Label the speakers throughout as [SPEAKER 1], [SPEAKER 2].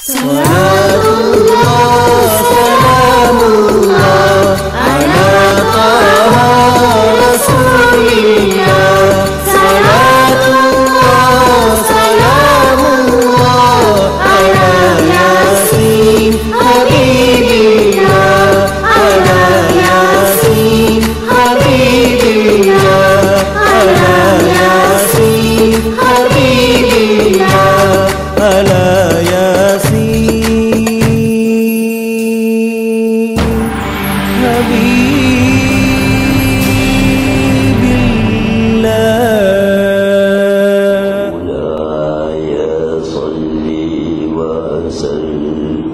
[SPEAKER 1] صلاة الله سلام الله على طه رسول الله صلاة الله سلام الله على ياسين حبيب الله على ياسين حبيب الله على ياسين حبيب الله على ياسين حبيب الله
[SPEAKER 2] مولاي صل وسلم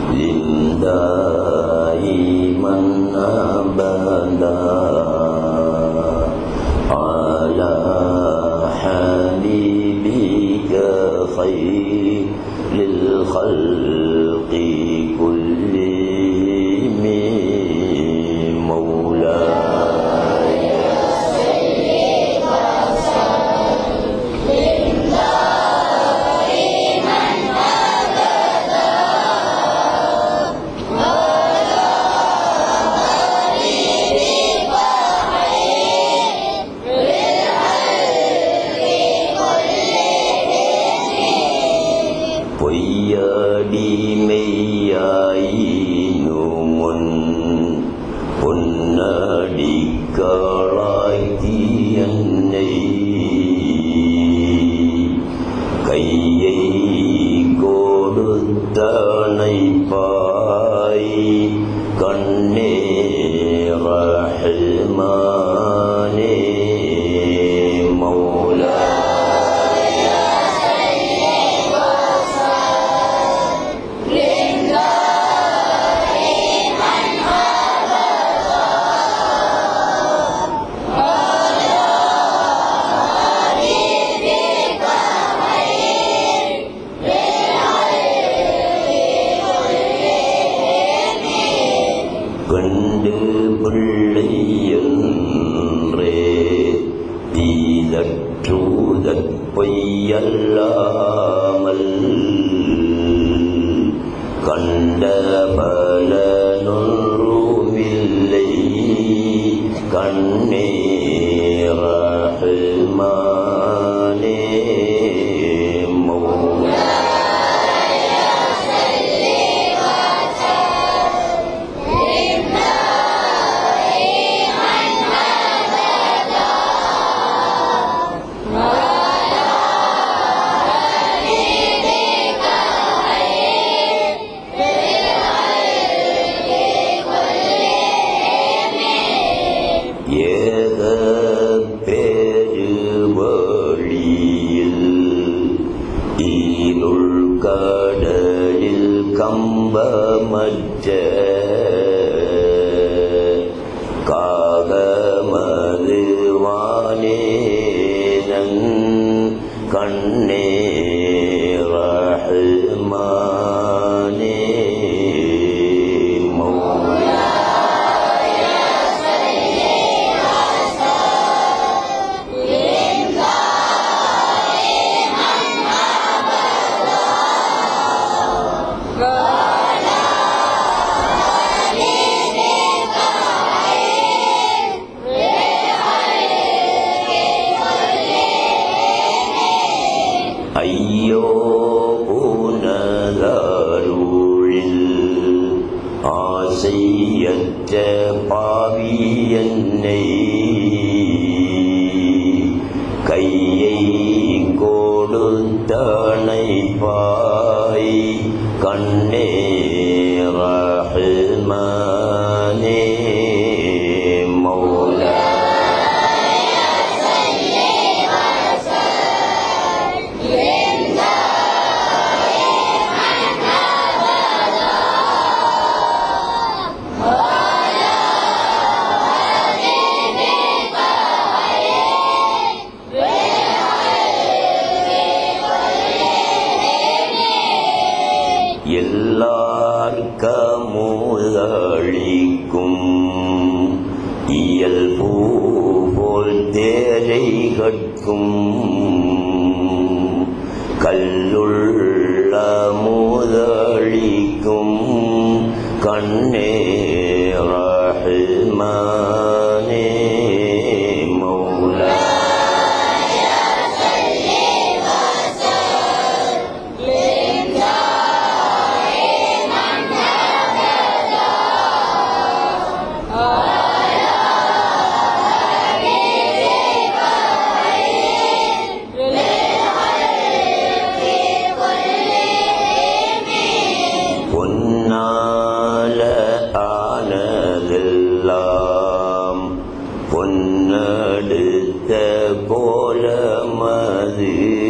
[SPEAKER 2] دائما ابدا على حبيبك خير للخلق كلهم مولاي പൊയ്യാടി മെയ്യായിനുമുൻ പൊന്നടിക്കളാക്കി എന്നെ கையை கொடுத்தணைப்பாய் கண்ணே ரஹ்மானே மௌலா கண்டு பிள்ளை என்றே தீதற்றூதற் பொய்யல்லாமல் கண்ட பலனொன்றுமில்லை கண்ணே ரஹ்மானே மௌலா ஏக பெருவழியில் ஈருள் கடலில் கம்பமற்ற காகமது வானேனன் கண்ணே ரஹ்மானே மௌலா ஐயோ உனதருளில் ஆசையற்ற பாவி என்னை கையை கொடுத்தணைப்பாய் கண்ணே ரஹ்மானே மௌலா எல்லார்க்கமுதழிக்கும் இயல்பு போல் தேரை கட்கும் கல்லுள்ள முதழிக்கும் கண்ணே ரஹ்மானே மௌலா பொன்னால ஆனதெல்லாம் பொன்னடுத்த கோலமது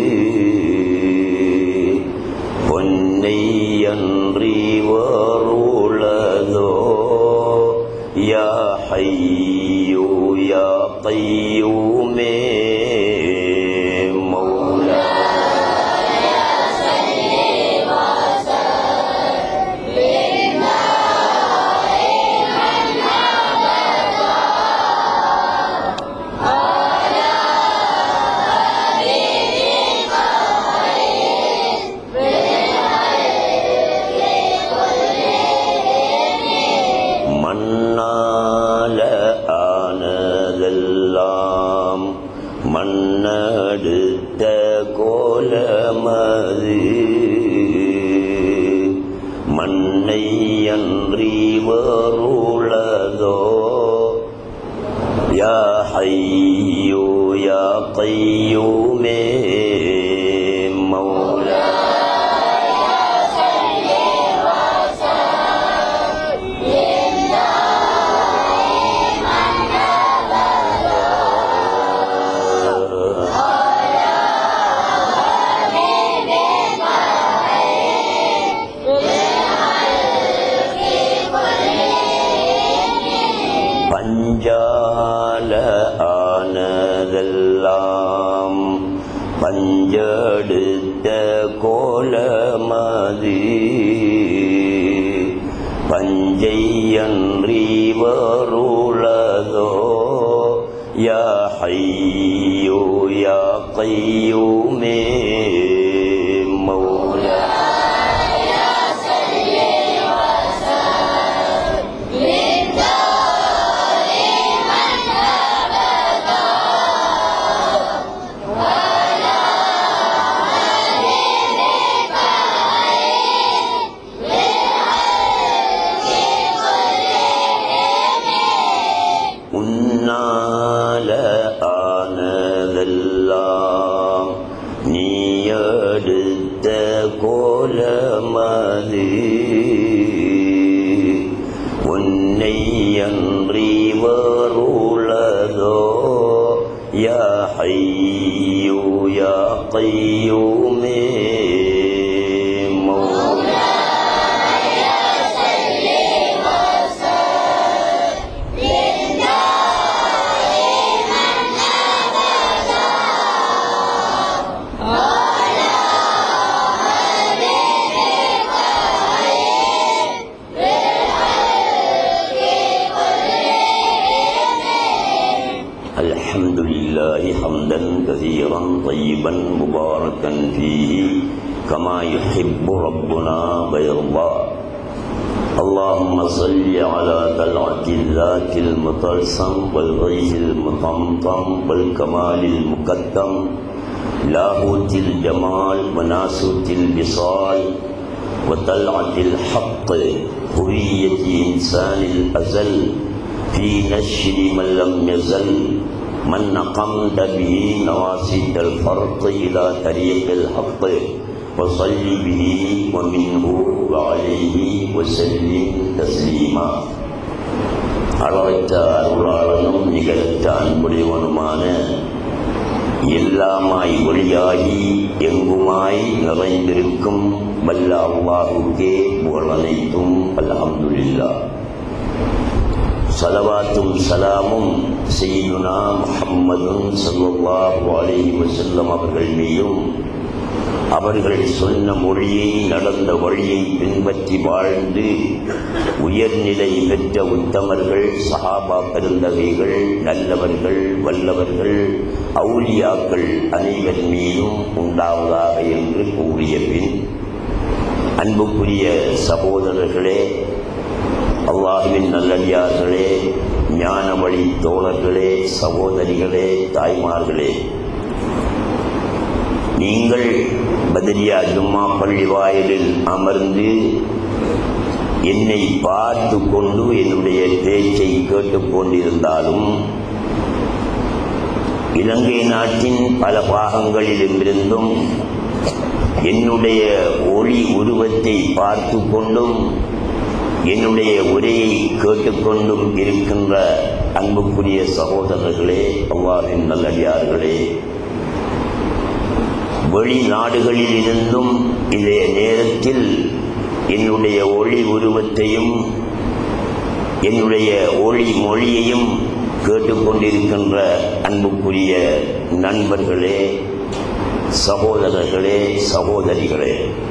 [SPEAKER 2] பொன்னை அன்றி வருளதோ யா ஹையூ யா கையூமே மௌலா மண்ணால ஆனதெல்லாம் மண்ணடுத்த கோலமது மண்ணை அன்றி வருளதோ யா ஹையூ யா கையூமே மௌலா பஞ்சால ஆனதெல்லாம் பஞ்செடுத்த கோலமது பஞ்சை அன்றி வருளதோ யா ஹையூ யா கையூமே மௌலா உன்னால ஆனதெல்லாம் நீ எடுத்த கோலமது உன்னை அன்றி வருளதோ யா ஹையூ யா கையூமே மௌலா الحمد لله حمدا كثيرا طيبا مباركا فيه كما يحب ربنا ويرضى اللهم صل على طلعة الذات المطلسم والغيث المطمطم والكمال المقدم لاهوت الجمال وناسوت البصال وطلعة الحق هوية إنسان الأزل في نشر من لم يزل من نقمت به نواسيت الفرق إلى طريق الحق وصل به ومنه وعليه وسلم تسليما அளவற்ற அருளாளனும் நிகழற்ற அன்புடையவனுமான எல்லாமாய் ஒளியாகி எங்குமாய் நிறைந்திருக்கும் வல்ல அல்லாஹுக்கே புகழ் அனைத்தும் அல்ஹம்துலில்லா சலவாத்தும் சலாமும் செய்யுனா முஹம்மதும் ஸல்லல்லாஹு அலைஹி வஸல்லம் அவர்கள் மீதும் அவர்கள் சொன்ன மொழியை நடந்த வழியை பின்பற்றி வாழ்ந்து உயர்நிலை பெற்ற உத்தமர்கள் சஹாபா பெருந்தகைகள் நல்லவர்கள் வல்லவர்கள் அவுலியாக்கள் அனைவர் மீதும் உண்டாவதாக என்று கூறிய பின் அன்புக்குரிய சகோதரர்களே அல்லாஹுவின் நல்லடியார்களே ஞான வழி தோழர்களே சகோதரிகளே தாய்மார்களே நீங்கள் பதரியா ஜும்மா பள்ளி வாயிலில் அமர்ந்து என்னை பார்த்து கொண்டு என்னுடைய பேச்சை கேட்டுக் கொண்டிருந்தாலும் இலங்கை நாட்டின் பல பாகங்களிலிருந்தும் என்னுடைய ஒளி உருவத்தை பார்த்து கொண்டும் என்னுடைய உரையை கேட்டுக்கொண்டும் இருக்கின்ற அன்புக்குரிய சகோதரர்களே அவ்வாறின் நல்லடியார்களே வெளிநாடுகளில் இருந்தும் இதே நேரத்தில் என்னுடைய ஒளி உருவத்தையும் என்னுடைய ஒளி மொழியையும் கேட்டுக்கொண்டிருக்கின்ற அன்புக்குரிய நண்பர்களே சகோதரர்களே சகோதரிகளே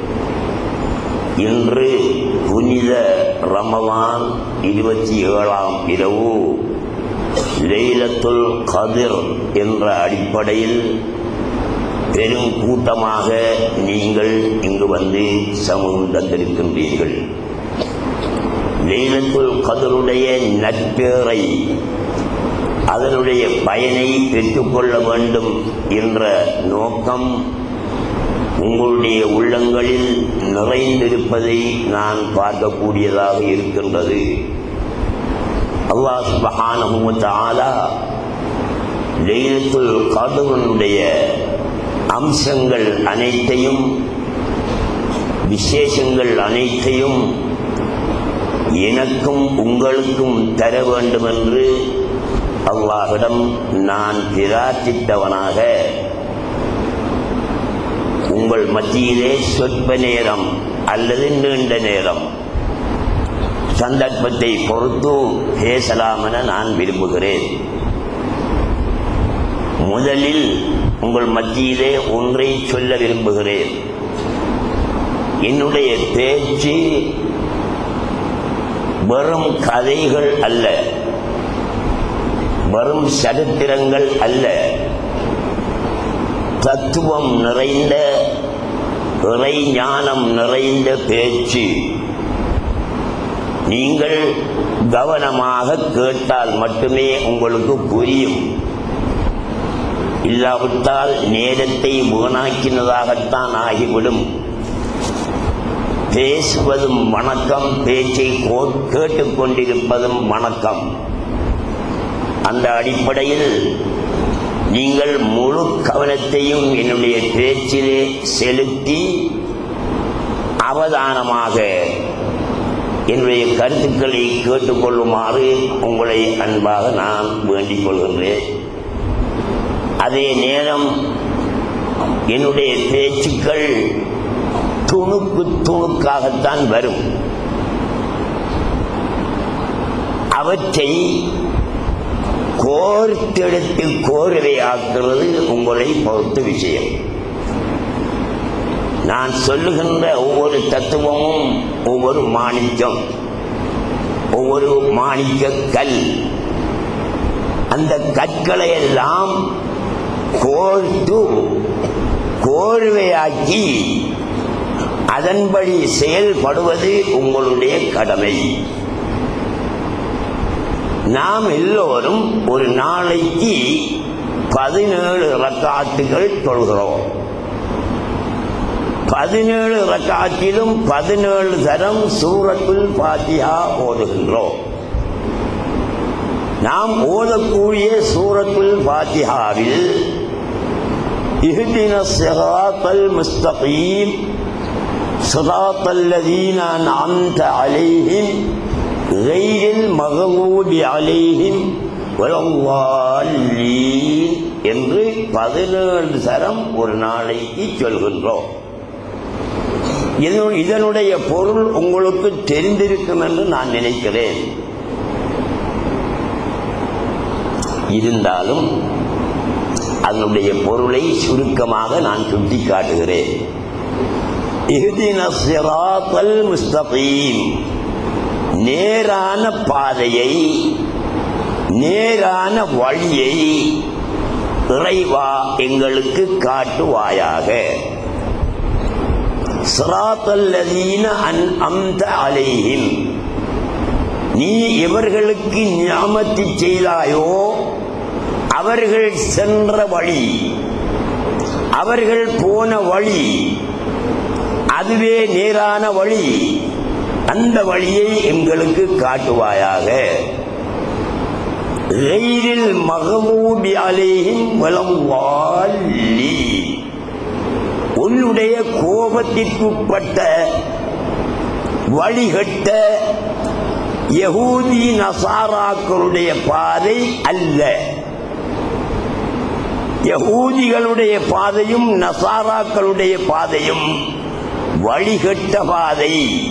[SPEAKER 2] இன்று புனித ரமலான் இருபத்தி ஏழாம் இரவு லெய்லத்துல் கதிர் என்ற அடிப்படையில் பெரும் கூட்டமாக நீங்கள் இங்கு வந்து சமூகம் தந்திருக்கின்றீர்கள் லெய்லத்துல் கதருடைய நட்பேரை அதனுடைய பயனை பெற்றுக்கொள்ள வேண்டும் என்ற நோக்கம் உங்களுடைய உள்ளங்களில் நிறைந்திருப்பதை நான் பார்க்கக்கூடியதாக இருக்கின்றது அல்லாஹ் சுபஹானஹு வ தஆலா லைலத்துல் கத்ருடைய அம்சங்கள் அனைத்தையும் விசேஷங்கள் அனைத்தையும் எனக்கும் உங்களுக்கும் தர வேண்டும் என்று அல்லாஹிடம் நான் பிரார்த்தித்தவனாக உங்கள் மத்தியிலே சொற்ப நேரம் அல்லது நீண்ட நேரம் சந்தர்ப்பத்தை பொறுத்து பேசலாம் என நான் விரும்புகிறேன் முதலில் உங்கள் மத்தியிலே ஒன்றை சொல்ல விரும்புகிறேன் என்னுடைய பேச்சு வெறும் கதைகள் அல்ல வெறும் சரித்திரங்கள் அல்ல தத்துவம் நிறைந்த இறை ஞானம் நிறைந்த பேச்சு நீங்கள் கவனமாக கேட்டால் மட்டுமே உங்களுக்கு புரியும் இல்லாவிட்டால் நேரத்தை வீணாக்கினதாகத்தான் ஆகிவிடும் பேசுவதும் வணக்கம் பேச்சை கோ- கேட்டுக்கொண்டிருப்பதும் வணக்கம் அந்த அடிப்படையில் நீங்கள் முழு கவனத்தையும் என்னுடைய பேச்சிலே செலுத்தி அவதானமாக என்னுடைய கருத்துக்களை கேட்டுக்கொள்ளுமாறு உங்களை அன்பாக நான் வேண்டிக் கொள்கின்றேன் அதே நேரம் என்னுடைய பேச்சுக்கள் துணுக்கு துணுக்காகத்தான் வரும் அவற்றை கோர்த்தெடுத்து கோர்வையாக்குறது உங்களை பொறுத்த விஷயம் நான் சொல்லுகின்ற ஒவ்வொரு தத்துவமும் ஒவ்வொரு மாணிக்கம் ஒவ்வொரு மாணிக்க கல் அந்த கற்களை எல்லாம் கோர்த்து கோர்வையாக்கி அதன்படி செயல்படுவது உங்களுடைய கடமை நாம் எல்லோரும் ஒரு நாளைக்கு பதினேழு ரக்காத்துகள் தொழுகிறோம் பதினேழு ரக்காத்திலும் பதினேழு தரம் சூரத்துல் பாத்தியா ஓதுகின்றோம் நாம் ஓதக்கூடிய சூரத்துல் பாத்தியாவில் இஹ்தின சிராத்தல் முஸ்தகீம் صراط الذين أنعمت عليهم غير المغضوب عليهم ولا الضالين என்று பதினேழு தரம் ஒரு நாளைக்கு சொல்கின்றோம் இதனு- இதனுடைய பொருள் உங்களுக்கு தெரிந்திருக்கும் என்று நான் நினைக்கிறேன் இருந்தாலும் அதனுடைய பொருளை சுருக்கமாக நான் சுட்டிக்காட்டுகிறேன் இஹ்தின சிராத்தல் முஸ்தகீம் நேரான பாதையை நேரான வழியை இறைவா எங்களுக்கு காட்டுவாயாக சிராத்தல்லதீன அன் அம்த அலைஹிம் நீ எவர்களுக்கு ஞாமத்தி செய்தாயோ அவர்கள் சென்ற வழி அவர்கள் போன வழி அதுவே நேரான வழி அந்த வழியை எங்களுக்கு காட்டுவாயாக ரயிலில் மகமூபி அலேஹிம் வலம்வாலி உன்னுடைய கோபத்திற்குட்பட்ட வழிகட்ட யகூதி நசாராக்களுடைய பாதை அல்ல யகூதிகளுடைய பாதையும் நசாராக்களுடைய பாதையும் வழிகட்ட பாதை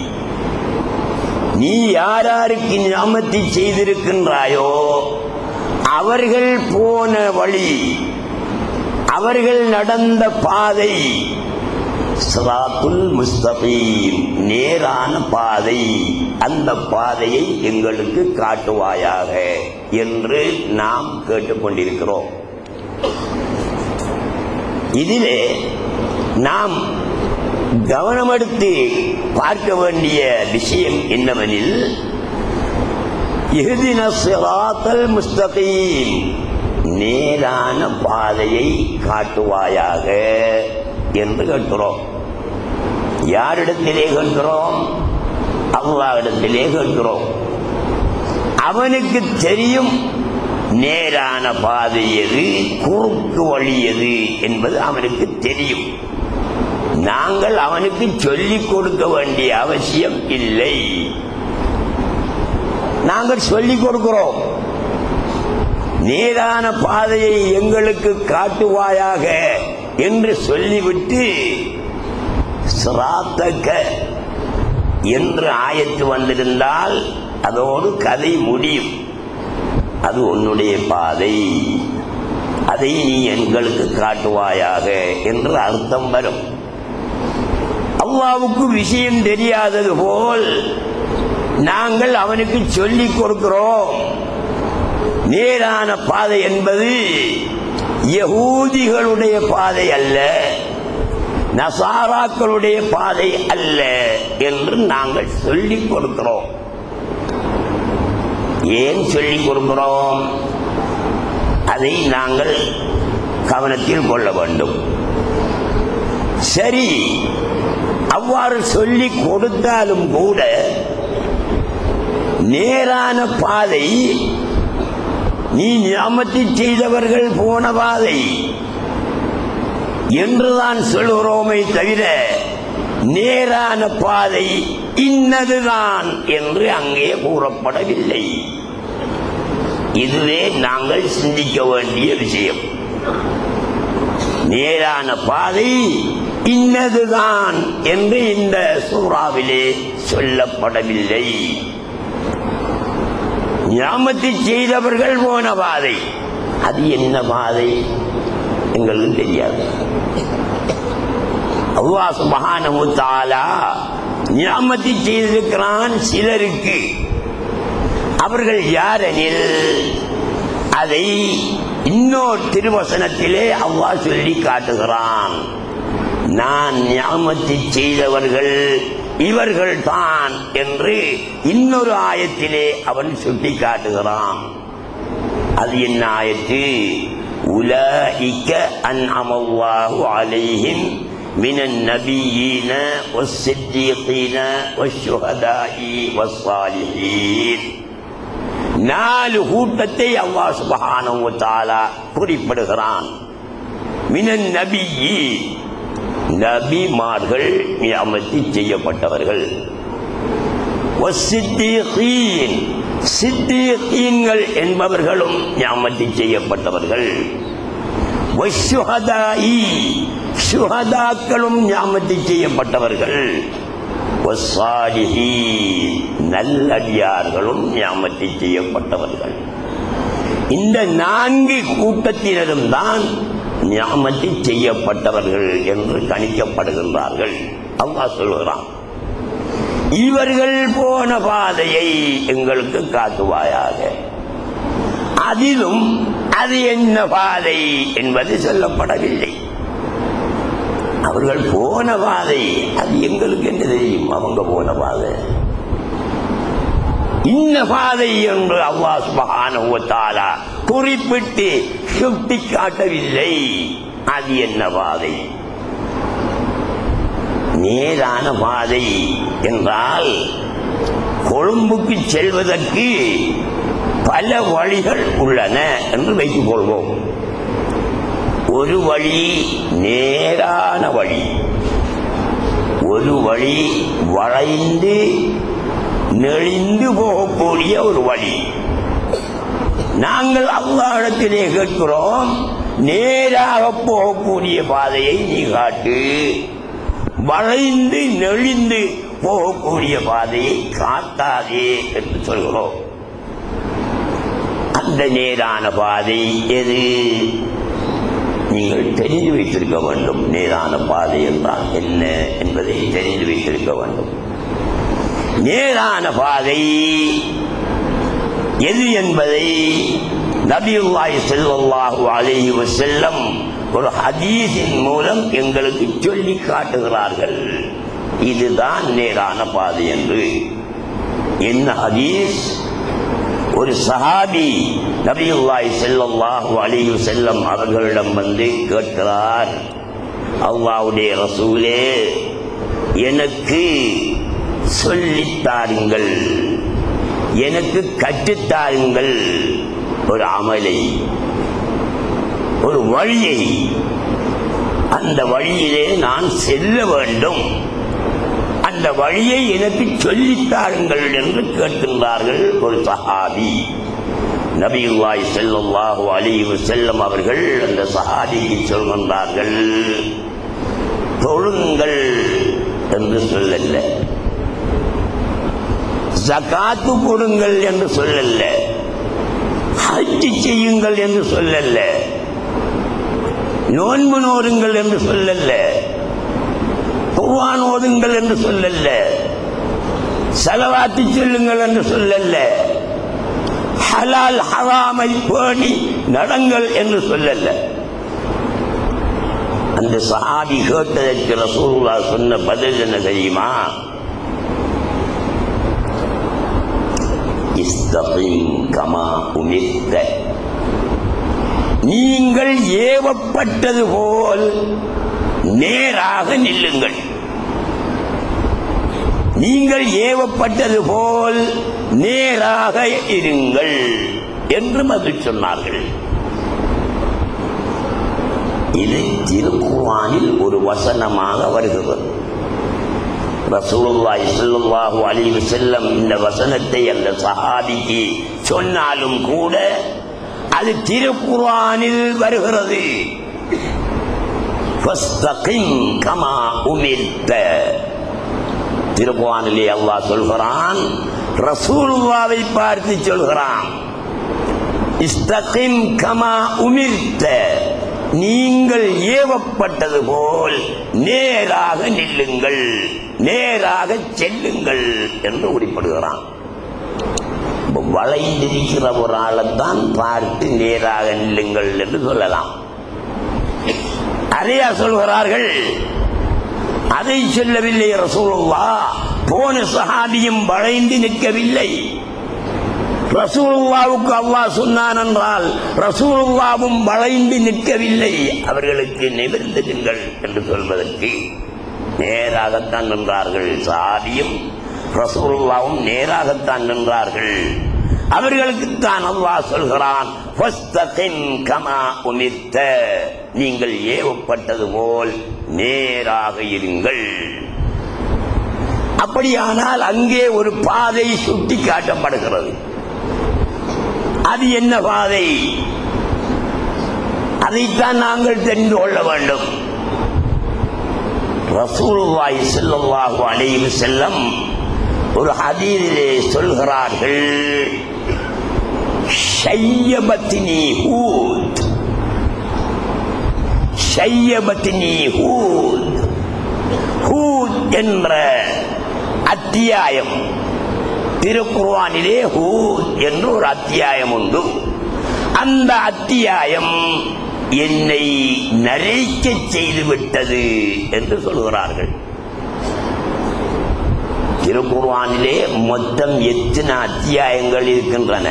[SPEAKER 2] நீ யாராருக்கு ஞாமத்தை செய்திருக்கின்றாயோ அவர்கள் போன வழி அவர்கள் நடந்த பாதை சிராத்துல் முஸ்தகீம் நேரான பாதை அந்த பாதையை எங்களுக்கு காட்டுவாயாக என்று நாம் கேட்டுக்கொண்டிருக்கிறோம் இதிலே நாம் கவனமெடுத்து பார்க்க வேண்டிய விஷயம் என்னவெனில் இஹ்தின சிராத்தல் முஸ்தகீம் நேரான பாதையை காட்டுவாயாக என்று கேட்கிறோம் யாரிடத்திலே கேட்கிறோம் அல்லாவிடத்திலே கேட்கிறோம் அவனுக்கு தெரியும் நேரான பாதை எது குறுக்கு வழி எது என்பது அவனுக்கு தெரியும் நாங்கள் அவனுக்கு சொல்லிக் கொடுக்க வேண்டிய அவசியம் இல்லை நாங்கள் சொல்லிக் கொடுக்கிறோம் நேரான பாதையை எங்களுக்கு காட்டுவாயாக என்று சொல்லிவிட்டு சிராத்தக்க என்று ஆயத்து வந்திருந்தால் அதோடு கதை முடியும் அது உன்னுடைய பாதை அதை நீ எங்களுக்கு காட்டுவாயாக என்று அர்த்தம் வரும் அல்லாவுக்கு விஷயம் தெரியாதது போல் நாங்கள் அவனுக்கு சொல்லிக் கொடுக்கிறோம் நேரான பாதை என்பது யகூதிகளுடைய பாதை அல்ல நசாராக்களுடைய பாதை அல்ல என்று நாங்கள் சொல்லிக் கொடுக்கிறோம் ஏன் சொல்லிக் கொடுக்கிறோம் அதை நாங்கள் கவனத்தில் கொள்ள வேண்டும் சரி அவ்வாறு சொல்லிக் கொடுத்தாலும் கூட நேரான பாதை நீ ஞாபகத்தை செய்தவர்கள் போன பாதை என்றுதான் சொல்கிறோமே தவிர நேரான பாதை இன்னதுதான் என்று அங்கே கூறப்படவில்லை இதுவே நாங்கள் சிந்திக்க வேண்டிய விஷயம் நேரான பாதை இன்னதுதான் என்று இந்த சூறாவிலே சொல்லப்படவில்லை ஞாபகத்தை செய்தவர்கள் போன பாதை அது என்ன பாதை எங்களுக்கு தெரியாது அல்லாஹ் சுப்ஹானஹு தஆலா நியாமத்தை செய்திருக்கிறான் சிலருக்கு அவர்கள் யாரெனில் அதை இன்னொரு திருவசனத்திலே அல்லாஹ் சொல்லி காட்டுகிறான் நான் ஞாபகத்தை செய்தவர்கள் இவர்கள் தான் என்று இன்னொரு ஆயத்திலே அவன் சுட்டி காட்டுகிறான் அது என்ன ஆயத்து உலஇக்க அன்அமல்லாஹு அலைஹிம் من النبيين والصديقين والشهداء والصالحين நாலு கூட்டத்தை அல்லாஹ் சுபஹானஹு வ தஆலா குறிப்பிடுகிறான் மினன் நபியி நபிமார்கள் நியமத்தி செய்யப்பட்டவர்கள் வஸ்ஸித்தீகீன் சித்தீகீன்கள் என்பவர்களும் நியமத்தி செய்யப்பட்டவர்கள் வஸ்ஸுஹதாயி சுஹதாக்களும் ஞாபகத்தை செய்யப்பட்டவர்கள் வஸ்ஸாலிஹீன் நல்லடியார்களும் ஞாபகத்தை செய்யப்பட்டவர்கள் இந்த நான்கு கூட்டத்தினரும் தான் ஞாபகத்தை செய்யப்பட்டவர்கள் என்று கணிக்கப்படுகின்றார்கள் அல்லாஹ் சொல்கிறான் இவர்கள் போன பாதையை எங்களுக்கு காட்டுவாயாக அதிலும் அது என்ன பாதை என்பது சொல்லப்படவில்லை அவர்கள் போன பாதை அது எங்களுக்கு என்ன தெரியும் அவங்க போன பாதை இன்ன பாதை என்று அல்லாஹ் சுப்ஹானஹு வ தஆலா குறிப்பிட்டு சுட்டி காட்டவில்லை அது என்ன பாதை நேரான பாதை என்றால் கொழும்புக்கு செல்வதற்கு பல வழிகள் உள்ளன என்று வைத்துக் கொள்வோம் ஒரு வழி நேரான வழி ஒரு வழி வளைந்து நெளிந்து போகக்கூடிய ஒரு வழி நாங்கள் அல்லாஹிடத்திலே கேட்கிறோம் நேராக போகக்கூடிய பாதையை நீ காட்டு வளைந்து நெளிந்து போகக்கூடிய பாதையை காட்டாதே என்று சொல்கிறோம் அந்த நேரான பாதை எது நீங்கள் தெரிந்து வைத்திருக்க வேண்டும் நேரான பாதை என்றால் என்ன என்பதை தெரிந்து வைத்திருக்க வேண்டும் நேரான பாதை எது என்பதை நபியுல்லாஹி ஸல்லல்லாஹு அலைஹி வஸல்லம் ஒரு ஹதீஸின் மூலம் எங்களுக்கு சொல்லி காட்டுகிறார்கள் இதுதான் நேரான பாதை என்று என்ன ஹதீஸ் ஒரு சஹாபி நபியுல்லாஹி ஸல்லல்லாஹு அலைஹி வஸல்லம் அவர்களிடம் வந்து கேட்கிறார் அல்லாஹ்வுடைய ரசூலே எனக்கு சொல்லித் தாருங்கள் எனக்கு கற்றுத்தாருங்கள் ஒரு அமலை ஒரு வழியை அந்த வழியிலே நான் செல்ல வேண்டும் அந்த வழியை எனக்கு சொல்லித்தாருங்கள் என்று கேட்கின்றார்கள் ஒரு சஹாபி நபியுல்லாய் ஸல்லல்லாஹு அலைஹி வஸல்லம் அவர்கள் அந்த சஹாபிக்கு சொல்கின்றார்கள் தொழுங்கள் என்று சொல்லல்ல ஜகாத்து கொடுங்கள் என்று சொல்லல்ல ஹஜ்ஜி செய்யுங்கள் என்று சொல்லல்ல நோன்பு நோருங்கள் என்று சொல்லல்ல குர்ஆன் ஓதுங்கள் என்று சொல்லல்ல செலவாத்தி சொல்லுங்கள் என்று சொல்லல்ல ஹலால் ஹராமை பேணி நடங்கள் என்று சொல்லல்ல அந்த சஹாபி கேட்டதற்கு ரசூலுல்லாஹ் சொன்ன பதில் என்ன தெரியுமா இஸ்தகிம் கமா உமிர்த்த நீங்கள் ஏவப்பட்டது போல் நேராக நில்லுங்கள் நீங்கள் ஏவப்பட்டது போல் நேராக இருங்கள் என்று பதில் சொன்னார்கள் இது திருக்குவானில் ஒரு வசனமாக வருகிறது ரசூலுல்லாஹி ஸல்லல்லாஹு அலைஹி வஸல்லம் இந்த வசனத்தை அந்த சஹாபிக்கு சொன்னாலும் கூட அது திருக்குர்ஆனில் வருகிறது ஃபஸ்தகிம் கமா உமிர்த திருக்குர்ஆனிலே அல்லாஹ் சொல்கிறான் ரசூலுல்லாவை பார்த்து சொல்கிறான் இஸ்தகிம் கமா உமிர்த்த நீங்கள் ஏவப்பட்டது போல் நேராக நில்லுங்கள் நேராக செல்லுங்கள் என்று குறிப்பிடுகிறான் இப்ப வளைந்திருக்கிற ஒரு ஆளைத்தான் பார்த்து நேராக நில்லுங்கள் என்று சொல்லலாம் அதையா சொல்கிறார்கள் அதை சொல்லவில்லை ரசூலுல்லா போன சஹாபியும் வளைந்து நிற்கவில்லை ரசூலுல்லாவுக்கு அல்லாஹ் சொன்னான் என்றால் ரசூலுல்லாவும் வளைந்து நிற்கவில்லை அவர்களுக்கு நிமிர்ந்துங்கள் என்று சொல்வதற்கு நேராகத்தான் நின்றார்கள் சாதியும் ரசூலுல்லாவும் நேராகத்தான் நின்றார்கள் அவர்களுக்குத்தான் அல்லாஹ் சொல்கிறான் "ஃபஸ்தகிம் கமா உமிர்த்த நீங்கள் ஏவப்பட்டது போல் நேராக இருங்கள் அப்படியானால் அங்கே ஒரு பாதை சுட்டி காட்டப்படுகிறது அது என்ன பாதை அதைத்தான் நாங்கள் தெரிந்து கொள்ள வேண்டும் ரசூலுல்லாஹி ஸல்லல்லாஹு அலைஹி வஸல்லம் ஒரு ஹதீஸிலே சொல்கிறார்கள் ஷையபத்னி ஹூத் ஷையபத்னி ஹூத் ஹூத் என்ற அத்தியாயம் திருக்குர்ஆனிலே ஹூத் என்று ஒரு அத்தியாயம் உண்டு அந்த அத்தியாயம் என்னை நரைக்க செய்து விட்டது என்று சொல்கிறார்கள் திருக்குர்ஆனிலே மொத்தம் எத்தனை அத்தியாயங்கள் இருக்கின்றன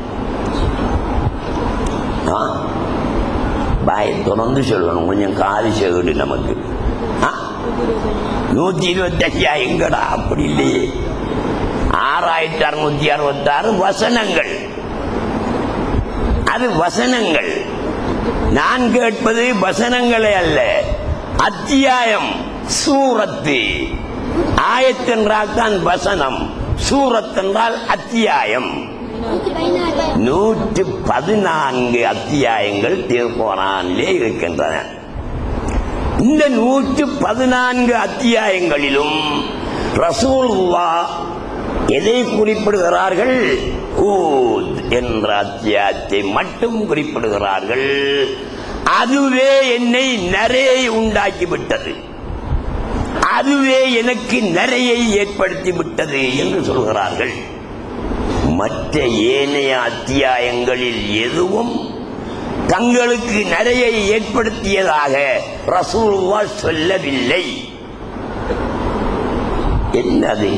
[SPEAKER 2] ஆ? வாயை திறந்து சொல்லணும் கொஞ்சம் காது செகுடு நமக்கு ஆ? நூத்தி இருபத்தஞ்சா எங்கடா அப்படி இல்லையே ஆறாயிரத்தி அறுநூத்தி அறுபத்தாறு வசனங்கள் அது வசனங்கள் நான் கேட்பது வசனங்களே அல்ல அத்தியாயம் சூரத்து ஆயத் என்றால் தான் வசனம் சூரத் என்றால் அத்தியாயம் நூற்று பதினான்கு அத்தியாயங்கள் திருக்குறானிலே இருக்கின்றன இந்த நூற்று பதினான்கு அத்தியாயங்களிலும் ரசூலுல்லா எதை குறிப்பிடுகிறார்கள் ஊத் என்ற அத்தியாயத்தை மட்டும் குறிப்பிடுகிறார்கள் அதுவே என்னை நிறைய உண்டாக்கிவிட்டது அதுவே எனக்கு நிறையை ஏற்படுத்தி விட்டது என்று சொல்கிறார்கள் மற்ற ஏனைய அத்தியாயங்களில் எதுவும் தங்களுக்கு நிறையை ஏற்படுத்தியதாக ரசூலுல்லா சொல்லவில்லை என்னது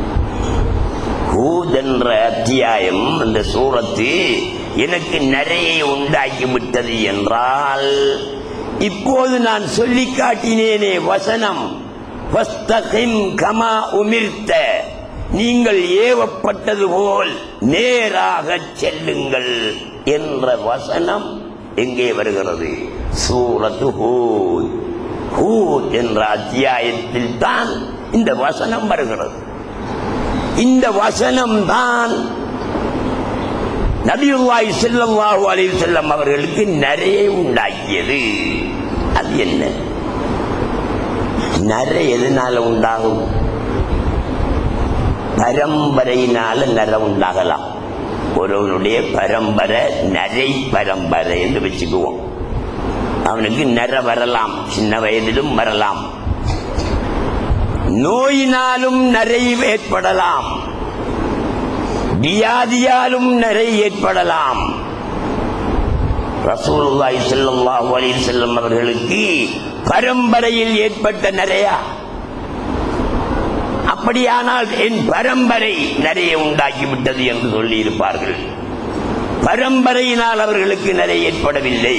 [SPEAKER 2] ஹூத் என்ற அத்தியாயம் அந்த சூரத்து எனக்கு நிறைய உண்டாக்கி விட்டது என்றால் இப்போது நான் சொல்லி காட்டினேனே வசனம் வஸ்தகிம் கமா உமிர்த்த நீங்கள் ஏவப்பட்டது போல் நேராக செல்லுங்கள் என்ற வசனம் எங்கே வருகிறது சூரத்து ஹூத் ஹூத் என்ற அத்தியாயத்தில் தான் இந்த வசனம் வருகிறது இந்த வசனம் தான் நபியுல்லாஹி ஸல்லல்லாஹு அலைஹி வஸல்லம் அவர்களுக்கு நிறைய உண்டாக்கியது அது என்ன நரை எதனால உண்டாகும் பரம்பரையினால நரை உண்டாகலாம் ஒருவனுடைய பரம்பரை நரை பரம்பரை என்று வச்சுக்குவோம் அவனுக்கு நரை வரலாம் சின்ன வயதிலும் வரலாம் நோயினாலும் நரை ஏற்படலாம் வியாதியாலும் நரை ஏற்படலாம் ரசூலுல்லாஹி ஸல்லல்லாஹு அலைஹி வஸல்லம் அவர்களுக்கு பரம்பரையில் ஏற்பட்ட நிறையா அப்படியானால் என் பரம்பரை நிறைய உண்டாக்கிவிட்டது என்று சொல்லி இருப்பார்கள் பரம்பரையினால் அவர்களுக்கு நிறைய ஏற்படவில்லை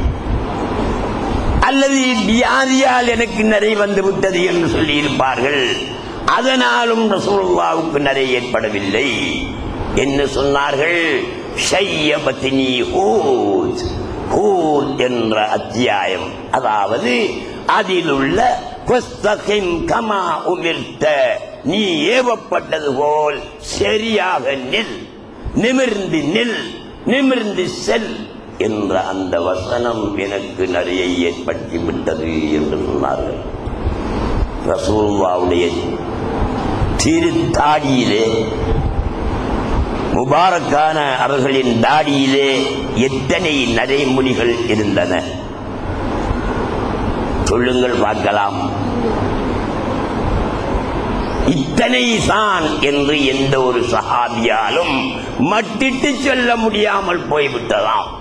[SPEAKER 2] அல்லது வியாதியால் எனக்கு நிறைய வந்து விட்டது என்று சொல்லி இருப்பார்கள் அதனாலும் ரசூலுல்லாவுக்கு நிறைய ஏற்படவில்லை என்ன சொன்னார்கள் ஷையபத்தினி ஹூத் ஹூத் என்ற அத்தியாயம் அதாவது அதில் உள்ள குஸ்தகிம் கமா உமிர்த்த நீ ஏவப்பட்டது போல் சரியாக நில் நிமிர்ந்து நில் நிமிர்ந்து செல் என்ற அந்த வசனம் எனக்கு நிறைய ஏற்படுத்தி விட்டது என்று சொன்னார்கள் ரசூலுல்லாவுடைய திருத்தாடியிலே முபாரக்கான அவர்களின் தாடியிலே எத்தனை நடைமுடிகள் இருந்தன சொல்லுங்கள் பார்க்கலாம் இத்தனை தான் என்று எந்த ஒரு சஹாபியாலும் மட்டிட்டு சொல்ல முடியாமல் போய்விட்டதாம்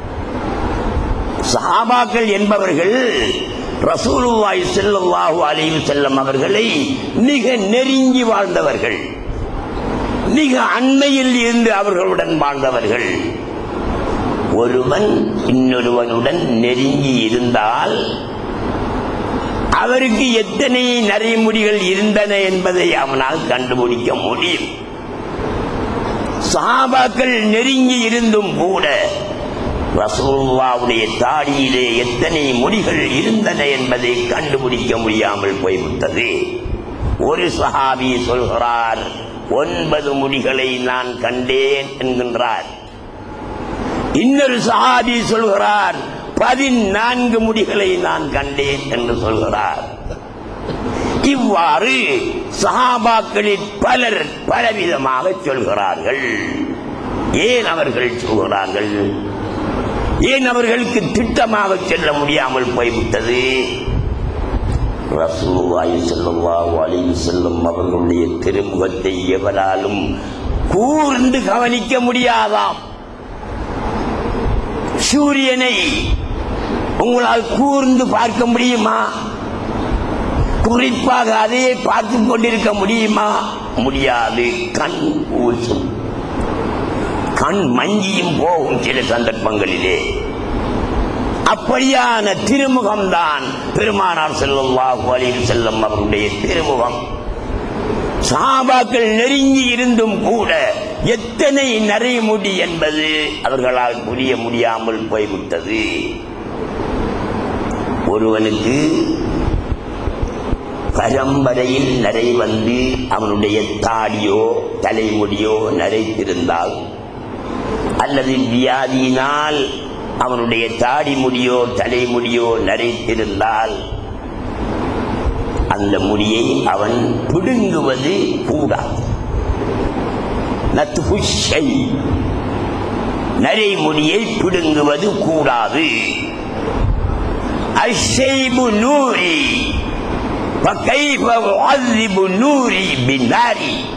[SPEAKER 2] சஹாபாக்கள் என்பவர்கள் ரசூலுல்லாஹி ஸல்லல்லாஹு அலைஹி வஸல்லம் அவர்களை மிக நெருங்கி வாழ்ந்தவர்கள் மிக அண்மையில் இருந்து அவர்களுடன் வாழ்ந்தவர்கள் ஒருவன் இன்னொருவனுடன் நெருங்கி இருந்தால் அவருக்கு எத்தனை நரைமுடிகள் இருந்தன என்பதை அவனால் கண்டுபிடிக்க முடியும் சஹாபாக்கள் நெருங்கி இருந்தும் கூட ரசூலுல்லாவுடைய தாடியிலே எத்தனை முடிகள் இருந்தன என்பதை கண்டுபிடிக்க முடியாமல் போய்விட்டது ஒரு சஹாபி சொல்கிறார் ஒன்பது முடிகளை நான் கண்டேன் என்கின்றார் இன்னொரு சஹாபி சொல்கிறார் பதினான்கு முடிகளை நான் கண்டேன் என்று சொல்கிறார் இவ்வாறு சஹாபாக்களில் பலர் பலவிதமாக சொல்கிறார்கள் ஏன் அவர்கள் சொல்கிறார்கள் ஏன் அவர்களுக்கு திட்டமாக செல்ல முடியாமல் போய்விட்டது ரசூலுல்லாஹி ஸல்லல்லாஹு அலைஹி வஸல்லம் அவர்களுடைய திருமுகத்தை எவராலும் கூர்ந்து கவனிக்க முடியாதாம் சூரியனை உங்களால் கூர்ந்து பார்க்க முடியுமா குறிப்பாக அதையே பார்த்து கொண்டிருக்க முடியுமா முடியாது கண் ஊசும் கண் மங்கியும் போகும் சில சந்தர்ப்பங்களிலே அப்படியான திருமுகம்தான் பெருமானார் செல்லல்லாஹு அலைஹி செல்லம் அவருடைய திருமுகம் சாபாக்கள் நெருங்கி இருந்தும் கூட எத்தனை நரைமுடி என்பது அவர்களால் புரிய முடியாமல் போய்விட்டது ஒருவனுக்கு பரம்பரையில் நரை வந்து அவனுடைய தாடியோ தலைமுடியோ நரைத்திருந்தால் அல்லது வியாதியினால் அவனுடைய தாடி முடியோ தலைமுடியோ நரைத்திருந்தால் அந்த முடியை அவன் பிடுங்குவது கூடாது நத்துஷை நரைமுடியை பிடுங்குவது கூடாது அஷைபு நூரி فكيف أعذب نوري بالنار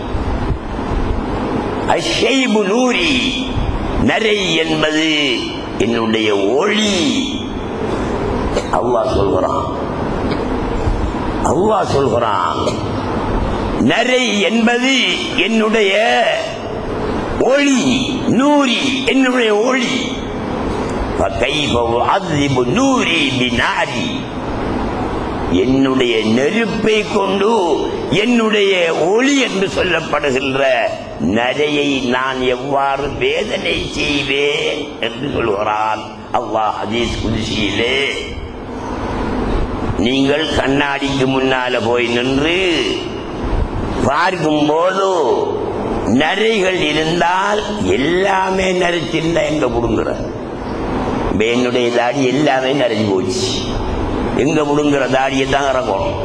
[SPEAKER 2] الشيب நூரி நரை என்பது என்னுடைய ஒளி அல்லாஹ் சொல்கிறான் அல்லாஹ் சொல்கிறான் நரை என்பது என்னுடைய ஒளி நூரி என்னுடைய ஒளி فكيف أعذب نوري بناري என்னுடைய நெருப்பை கொண்டு என்னுடைய ஒளி என்று சொல்லப்படுகின்ற நரையை நான் எவ்வாறு வேதனை செய்வேன் என்று சொல்கிறான் அல்லாஹ் ஹதீஸ் குதிசியிலே நீங்கள் கண்ணாடிக்கு முன்னால போய் நின்று பார்க்கும் போது நரைகள் இருந்தால் எல்லாமே நரைச்சிருந்தா எங்க புடுங்குற என்னுடைய தாடி எல்லாமே நரைஞ்சு போச்சு எங்க முடுங்குற தாடியை தான் இறக்கணும்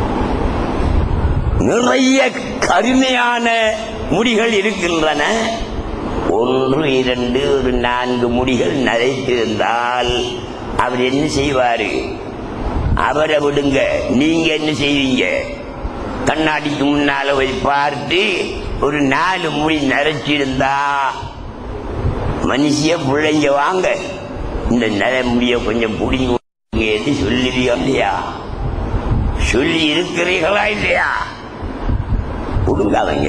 [SPEAKER 2] நிறைய கருமையான முடிகள் இருக்கின்றன ஒன்று இரண்டு ஒரு நான்கு முடிகள் நரைத்திருந்தால் அவர் என்ன செய்வாரு அவரை விடுங்க நீங்க என்ன செய்வீங்க கண்ணாடிக்கு முன்னால போய் பார்த்து ஒரு நாலு முடி நரைச்சிருந்தா மனுஷிய பிள்ளைங்க வாங்க இந்த நரை முடிய கொஞ்சம் பிடிங்க என்று சொல்லுவியோ இல்லையா சொல்லி இருக்கிறீர்களா இல்லையா கொடுங்காதங்க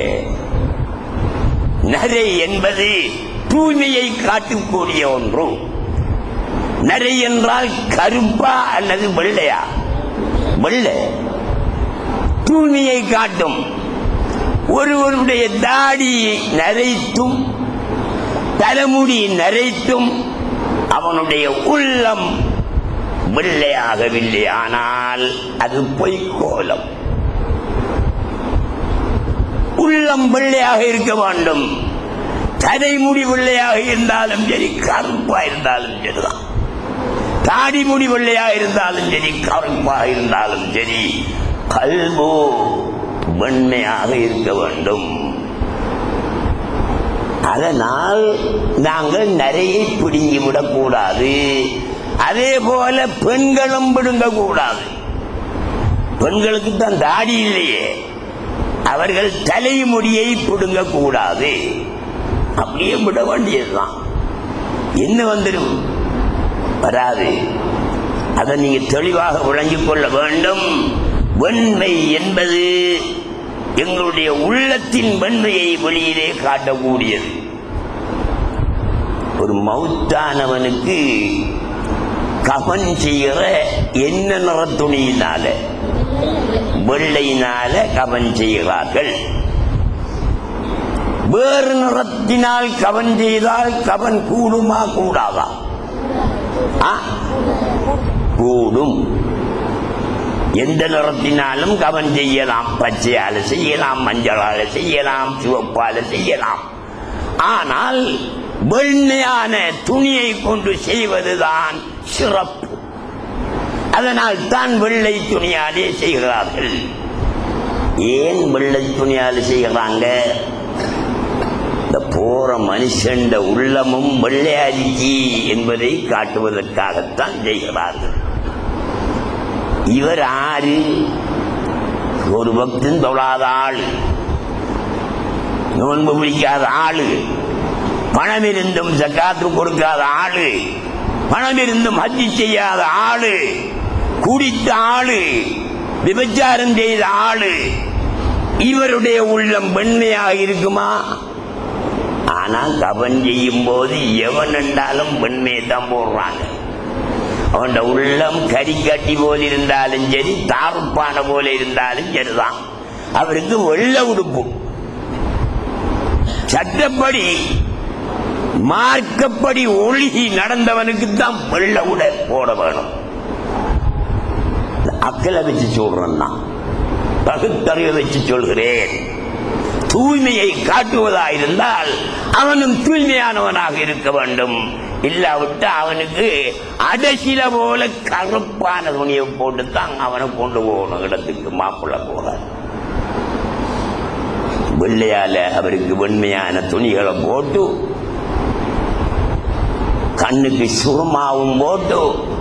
[SPEAKER 2] நரை என்பது தூய்மையை காட்டக்கூடிய ஒன்று நரை என்றால் கருப்பா அல்லது வெள்ளையா வெள்ளை தூய்மையை காட்டும் ஒருவருடைய தாடி நரைத்தும் தலைமுடி நரைத்தும் அவனுடைய உள்ளம் வெள்ளையாகவில்லை ஆனால் அது பொய்க்கோலம் உள்ளம் வெள்ளையாக இருக்க வேண்டும் தலைமுடி வெள்ளையாக இருந்தாலும் சரி கருப்பா இருந்தாலும் சரிதான் தாடி முடி வெள்ளையாக இருந்தாலும் சரி கருப்பாக இருந்தாலும் சரி கல்வோ வெண்மையாக இருக்க வேண்டும் அதனால் நாங்கள் நிறைய பிடுங்கி விடக்கூடாது அதே போல பெண்களும் பிடுங்க கூடாது பெண்களுக்கு தான் தாடி இல்லையே அவர்கள் தலைமுடியை பிடுங்க கூடாது அப்படியே விட வேண்டியதுதான் என்ன வந்துடும் வராது அதை நீங்க தெளிவாக விளங்கிக் கொள்ள வேண்டும் வெண்மை என்பது எங்களுடைய உள்ளத்தின் வெண்மையை வெளியிலே காட்டக்கூடியது ஒரு மௌத்தானவனுக்கு கபன் செய்கிற என்ன நிற துணியினால வெள்ளையினால கபன் செய்கிறார்கள் வேறு நிறத்தினால் கவன் செய்தால் கவன் கூடுமா கூடாதா ஆ? கூடும் எந்த நிறத்தினாலும் கவன் செய்யலாம் பச்சையால செய்யலாம் மஞ்சளால செய்யலாம் சிவப்பால செய்யலாம் ஆனால் வெண்மையான துணியை கொண்டு செய்வதுதான் சிறப்பு அதனால் தான் வெள்ளை துணியாலே செய்கிறார்கள் ஏன் வெள்ளை துணியால செய்கிறாங்க இந்த போற மனுஷன் உள்ளமும் வெள்ளையாதிச்சி என்பதை காட்டுவதற்காகத்தான் செய்கிறார்கள் இவர் ஆறு ஒரு பக்தன் தொழாத ஆளு நோன்பு பிடிக்காத ஆளு பணம் இருந்தும் ஜக்காத்து கொடுக்காத ஆளு பணம் இருந்தும் ஹஜ்ஜி செய்யாத ஆளு குடித்த ஆளு விபச்சாரம் செய்த ஆளு இவருடைய உள்ளம் வெண்மையாக இருக்குமா ஆனா கவன் செய்யும் போது எவன் என்றாலும் வெண்மையை தான் போடுறாங்க அவன் உள்ளம் கறிக்கட்டி போல இருந்தாலும் சரி தாறுப்பான போல இருந்தாலும் சரிதான் அவருக்கு வெள்ள உடுப்பு சட்டப்படி மார்க்கப்படி ஒழுகி நடந்தவனுக்கு தான் வெள்ள உடை போட வேணும் அக்கலை வச்சு சொல்றேன் நான் பகுத்தறிவை வச்சு சொல்கிறேன் தூய்மையை காட்டுவதாயிருந்தால் அவனும் தூய்மையானவனாக இருக்க வேண்டும் இல்லாவிட்டு அவனுக்கு அடசில போல கருப்பான துணியை போட்டு தான் அவனை கொண்டு போகணும் இடத்துக்கு மாப்பிள்ள போற வெள்ளையால அவருக்கு வெண்மையான துணிகளை போட்டு கண்ணுக்கு சுருமாவும் போட்டு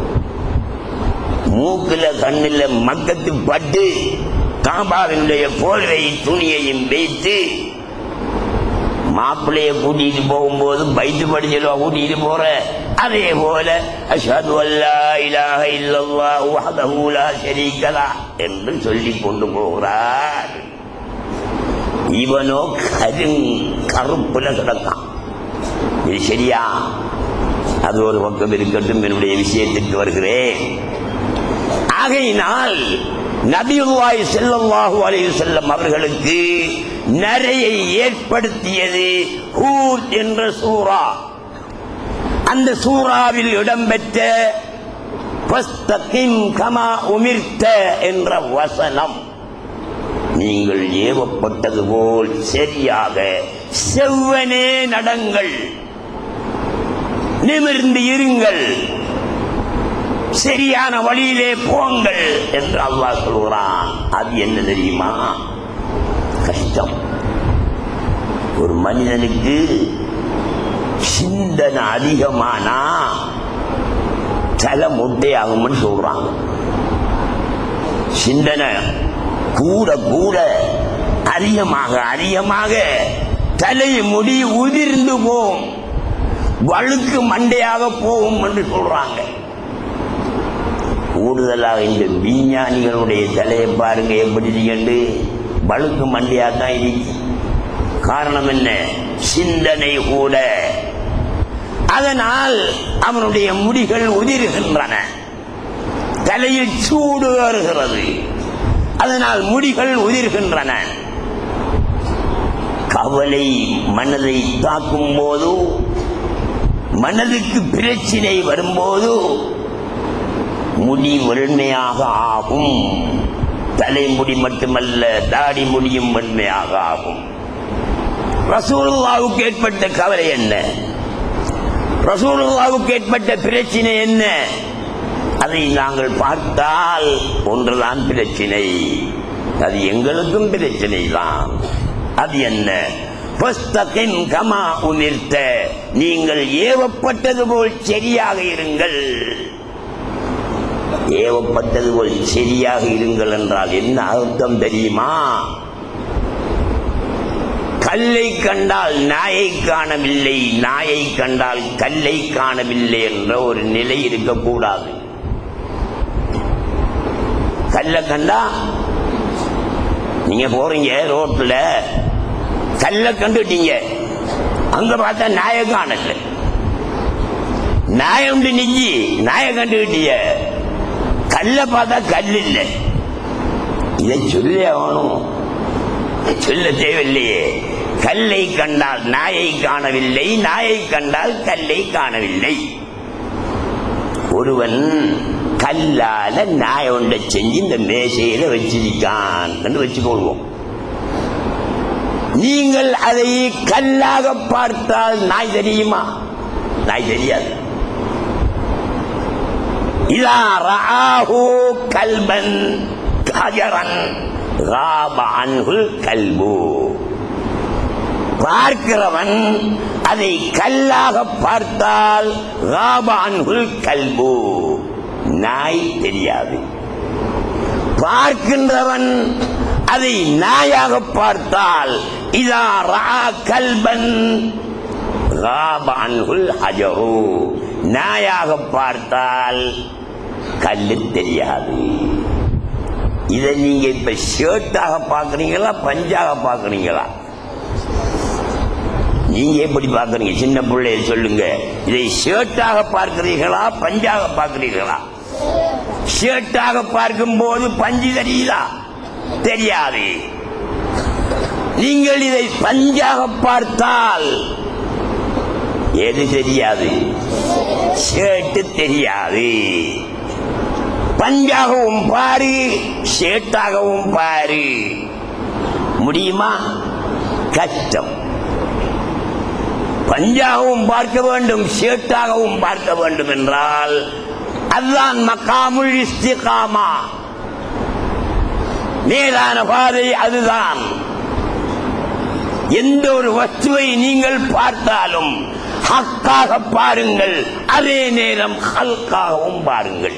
[SPEAKER 2] மூக்குல கண்ணுல மக்கத்து பட்டு காபாவினுடைய போர்வை துணியையும் வைத்து மாப்பிள்ளைய கூட்டிட்டு போகும்போது பைத்து படிச்சலோ கூட்டிட்டு போற அதே போல அஷது அல்லா இலாஹ இல்லல்லாஹு வஹ்தஹு லா ஷரீக லஹ் என்று சொல்லி கொண்டு போகிறார் இவனோ கருங் கருப்புல கிடக்கான் இது சரியா அது ஒரு பக்கம் இருக்கட்டும் என்னுடைய விஷயத்திற்கு வருகிறேன் ஆகையினால் நபியுல்லாய் செல்லல்லாஹு அலைஹி செல்லம் அவர்களுக்கு நரையை ஏற்படுத்தியது ஹூத் என்ற சூரா அந்த சூறாவில் இடம்பெற்ற "ஃபஸ்தகிம் கமா உமிர்த்த என்ற வசனம் நீங்கள் ஏவப்பட்டது போல் சரியாக செவ்வனே நடங்கள் நிமிர்ந்து இருங்கள் சரியான வழியிலே போங்கள் என்று அல்லாஹ் சொல்கிறான் அது என்ன தெரியுமா கஷ்டம் ஒரு மனிதனுக்கு சிந்தனை அதிகமானா தலை மொட்டையாகும்னு சொல்றாங்க சிந்தனை கூட கூட அதிகமாக அதிகமாக தலை முடி உதிர்ந்து போகும் வழுக்கு மண்டையாக போகும் என்று சொல்றாங்க கூடுதலாக இந்த விஞ்ஞானிகளுடைய தலையை பாருங்க எப்படி என்று வழுக்கு மண்டையா தான் இருக்கு காரணம் என்ன சிந்தனை கூட அதனால் அவனுடைய முடிகள் உதிர்கின்றன தலையில் சூடு வருகிறது அதனால் முடிகள் உதிர்கின்றன கவலை மனதை தாக்கும் போது மனதுக்கு பிரச்சினை வரும்போது முடி வெண்மையாக ஆகும் தலைமுடி மட்டுமல்ல தாடி முடியும் வெண்மையாக ஆகும் ரசூலுல்லாவுக்கு ஏற்பட்ட கவலை என்ன ரசூலுல்லாவுக்கு ஏற்பட்ட பிரச்சனை என்ன அதை நாங்கள் பார்த்தால் ஒன்றுதான் பிரச்சனை அது எங்களுக்கும் பிரச்சனை தான் அது என்ன "ஃபஸ்தகிம் கமா உமிர்த்த நீங்கள் ஏவப்பட்டது போல் சரியாக இருங்கள் ஏவப்பட்டது போல் சரியாக இருங்கள் என்றால் என்ன அர்த்தம் தெரியுமா கல்லை கண்டால் நாயை காணவில்லை நாயை கண்டால் கல்லை காணவில்லை என்ற ஒரு நிலை இருக்கக்கூடாது கல்லை கண்டா நீங்க போறீங்க ரோட்ல கல்லை கண்டுட்டீங்க அங்க பார்த்தா நாயை காணல நாயை உண்டு நிக்கி நாயை கண்டுகிட்டீங்க கல்லை பார்த்தா கல் இல்லை இதை சொல்லி ஆகணும் சொல்ல தேவையில்லையே கல்லை கண்டால் நாயை காணவில்லை நாயை கண்டால் கல்லை காணவில்லை ஒருவன் கல்லால நாய் ஒன்றை செஞ்சு இந்த மேசையில வச்சிருக்கான் என்று வச்சுக்கொள்வோம் நீங்கள் அதை கல்லாக பார்த்தால் நாய் தெரியுமா நாய் தெரியாது இதா ரஆஹு கல்பன் கஜரன் غاب عنه الكلب பார்க்கிறவன் அதை கல்லாக பார்த்தால் غاب عنه الكلب நாய் தெரியாது பார்க்கின்றவன் அதை நாயாக பார்த்தால் இதா ரா கல்பன் غاب عنه الحجر நாயாக பார்த்தால் கல்லு தெரியாது இதை நீங்க இப்ப ஷர்ட்டாக பாக்குறீங்களா பஞ்சாக பாக்குறீங்களா நீங்க எப்படி பாக்குறீங்க சின்ன பிள்ளைய சொல்லுங்க இதை ஷர்ட்டாக பார்க்கிறீர்களா பஞ்சாக பார்க்கிறீர்களா ஷர்ட்டாக பார்க்கும்போது பஞ்சு தெரியுதா தெரியாது நீங்கள் இதை பஞ்சாக பார்த்தால் எது தெரியாது ஷர்ட் தெரியாது பஞ்சாகவும் பாரு ஷேட்டாகவும் பாரு முடியுமா கஷ்டம் பஞ்சாகவும் பார்க்க வேண்டும் ஷேட்டாகவும் பார்க்க வேண்டும் என்றால் அதுதான் மக்காமுல் இஸ்திகாமா நேரான பாதை அதுதான் எந்த ஒரு வஸ்துவை நீங்கள் பார்த்தாலும் ஹக்காக பாருங்கள் அதே நேரம் ஹல்காகவும் பாருங்கள்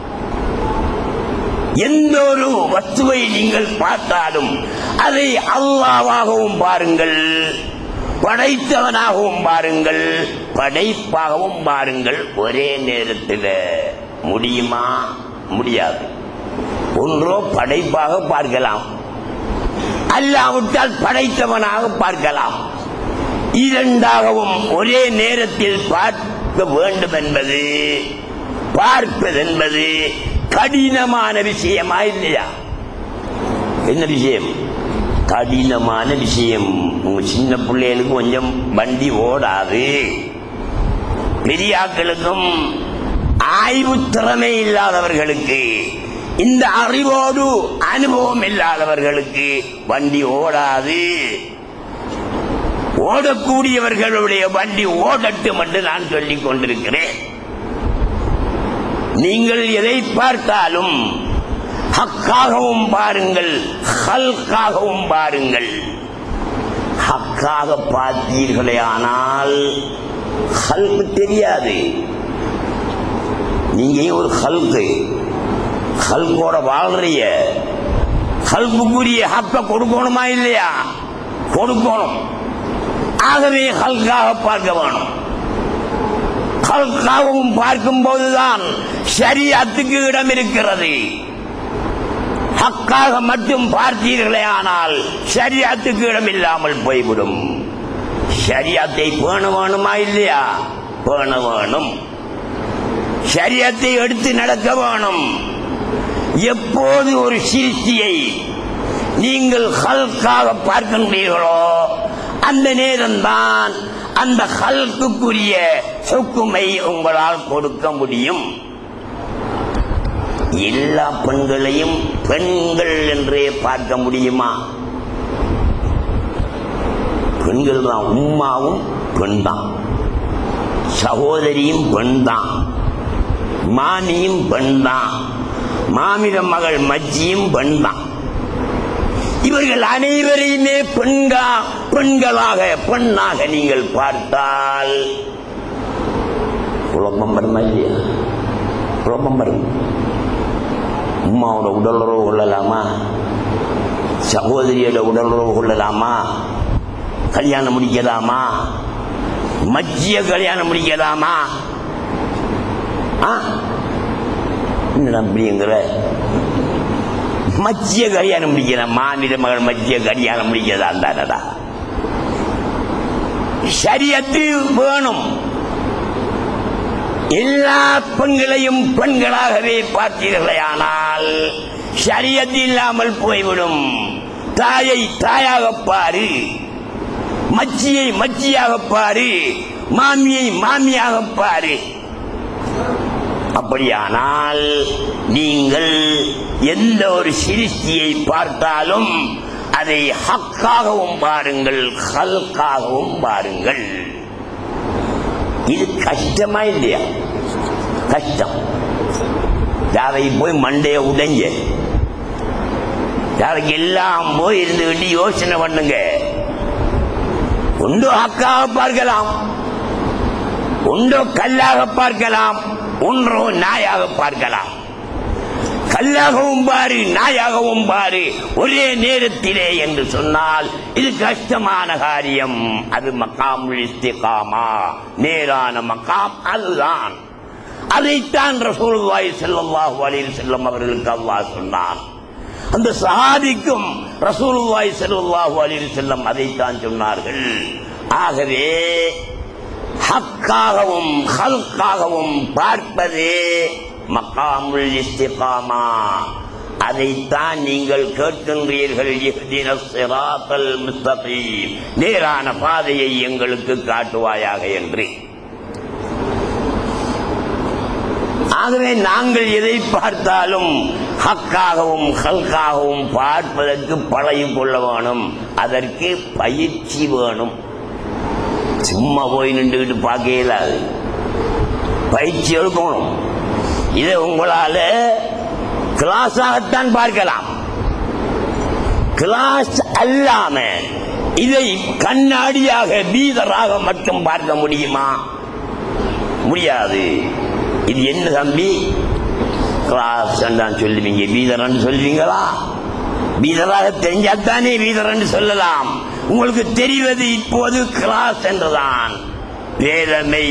[SPEAKER 2] எந்த ஒரு வஸ்துவை நீங்கள் பார்த்தாலும் அதை அல்லாவாகவும் பாருங்கள் படைத்தவனாகவும் பாருங்கள் படைப்பாகவும் பாருங்கள் ஒரே நேரத்தில் முடியுமா முடியாது ஒன்றோ படைப்பாக பார்க்கலாம் அல்லாவிட்டால் படைத்தவனாக பார்க்கலாம் இரண்டாகவும் ஒரே நேரத்தில் பார்க்க வேண்டும் என்பது பார்ப்பதென்பது கடினமான விஷயமா இல்லையா என்ன விஷயம் கடினமான விஷயம் உங்க சின்ன பிள்ளைகளுக்கு கொஞ்சம் வண்டி ஓடாது பெரியாக்களுக்கும் ஆய்வு திறமை இல்லாதவர்களுக்கு இந்த அறிவோடு அனுபவம் இல்லாதவர்களுக்கு வண்டி ஓடாது ஓடக்கூடியவர்களுடைய வண்டி ஓடட்டும் என்று நான் சொல்லிக் கொண்டிருக்கிறேன் நீங்கள் எதை பார்த்தாலும் ஹக்காகவும் பாருங்கள் ஹல்காகவும் பாருங்கள் ஹக்காக பார்த்தீர்களே ஆனால் ஹல்கு தெரியாது நீங்க ஒரு ஹல்கு ஹல்கோட வாழ்றிய ஹல்குக்குரிய ஹக்க கொடுக்கணுமா இல்லையா கொடுக்கணும் ஆகவே ஹல்காக பார்க்க வேணும் ஹல்காகவும் பார்க்கும் போதுதான் ஷரியத்துக்கு இடம் இருக்கிறது ஹக்காக மட்டும் பார்த்தீர்களே ஆனால் ஷரியத்துக்கு இடம் இல்லாமல் போய்விடும் ஷரியத்தை பேண வேணுமா இல்லையா பேண வேணும் ஷரியத்தை எடுத்து நடக்க வேணும் எப்போது ஒரு சிருஷ்டியை நீங்கள் ஹல்காக பார்க்கின்றீர்களோ அந்த நேரம்தான் அந்த ஹல்குக்குரிய சுக்குமை உங்களால் கொடுக்க முடியும் எல்லா பெண்களையும் பெண்கள் என்றே பார்க்க முடியுமா பெண்கள் தான் உம்மாவும் பெண் தான் சகோதரியும் பெண் தான் மாமியும் பெண் தான் மாமிட மகள் மச்சியும் பெண் தான் இவர்கள் அனைவரையுமே பெண்கா பெண்களாக பெண்ணாக நீங்கள் பார்த்தால் குழப்பம் வருமா இல்லையா குழப்பம் வரும் அம்மாவோட உடலுறவு கொள்ளலாமா சகோதரியோட உடலுறவு கொள்ளலாமா கல்யாணம் முடிக்கலாமா மச்சிய கல்யாணம் முடிக்கலாமா ஆ என்னடா அப்படிங்கிற மச்சிய கல்யாணம் முடிக்கலாம் மாநில மகள் மச்சிய கல்யாணம் முடிக்கிறதா இருந்தாடா சரியத்து வேணும் எல்லா பெண்களையும் பெண்களாகவே பார்த்தீர்களே ஆனால் சரியத்து இல்லாமல் போய்விடும் தாயை தாயாக பாரு மச்சியை மச்சியாக பாரு மாமியை மாமியாக பாரு அப்படியானால் நீங்கள் எந்த ஒரு சிருஷ்டியை பார்த்தாலும் அதை ஹக்காகவும் பாருங்கள் ஹல்காகவும் பாருங்கள் இது கஷ்டமா இல்லையா கஷ்டம் யாரை போய் மண்டைய உடைஞ்ச யாருக்கு எல்லாம் போய் இருந்துகிட்டு யோசனை பண்ணுங்க ஒன்று ஹக்காக பார்க்கலாம் ஒன்றோ கல்லாக பார்க்கலாம் ஒன்றோ நாயாக பார்க்கலாம் கல்லாகவும் பாரு நாயாகவும் பாரு ஒரே நேரத்திலே என்று சொன்னால் இது கஷ்டமான காரியம் அது மக்காம் இஸ்திகாமா நேரான மக்காம் அதுதான் அதைத்தான் ரசூலுல்லாஹி ஸல்லல்லாஹு அலைஹி வஸல்லம் அவர்களுக்கு அல்லாஹ் சொன்னான் அந்த சஹாபிக்கும் ரசூலுல்லாஹி ஸல்லல்லாஹு அலைஹி வஸல்லம் அதைத்தான் சொன்னார்கள் ஆகவே ஹக்காகவும் ஹல்காகவும் பார்ப்பதே மக்காமுல் இஸ்திகாமா அதைத்தான் நீங்கள் கேட்கின்றீர்கள் இஹ்தின ஸிராத்தல் முஸ்தகீம் நேரான பாதையை எங்களுக்கு காட்டுவாயாக என்று ஆகவே நாங்கள் எதை பார்த்தாலும் ஹக்காகவும் ஹல்காகவும் பார்ப்பதற்கு பழகிக் கொள்ள வேணும் அதற்கு பயிற்சி வேணும் சும்மா போய் நின்றுக்கிட்டு பார்க்க இயலாது பயிற்சி எடுக்கணும் இதை உங்களால கிளாஸாகத்தான் பார்க்கலாம் கிளாஸ் அல்லாம இதை கண்ணாடியாக பீதராக மட்டும் பார்க்க முடியுமா முடியாது இது என்ன தம்பி கிளாஸ் தான் சொல்லுவீங்க பீதரன் சொல்லுவீங்களா பீதராக தெரிஞ்சாத்தானே பீதரன் சொல்லலாம் உங்களுக்கு தெரிவது இப்போது கிளாஸ் என்றுதான் வேதமை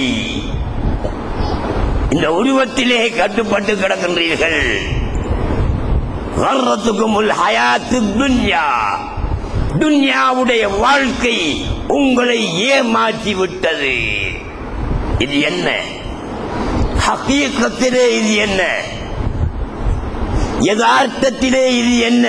[SPEAKER 2] இந்த உருவத்திலே கட்டுப்பட்டு கிடக்கின்றீர்கள் வர்றதுக்கும் ஹயாத்து துன்யா துன்யாவுடைய வாழ்க்கை உங்களை ஏமாற்றி விட்டது இது என்ன ஹக்கீக்கத்திலே இது என்ன யதார்த்தத்திலே இது என்ன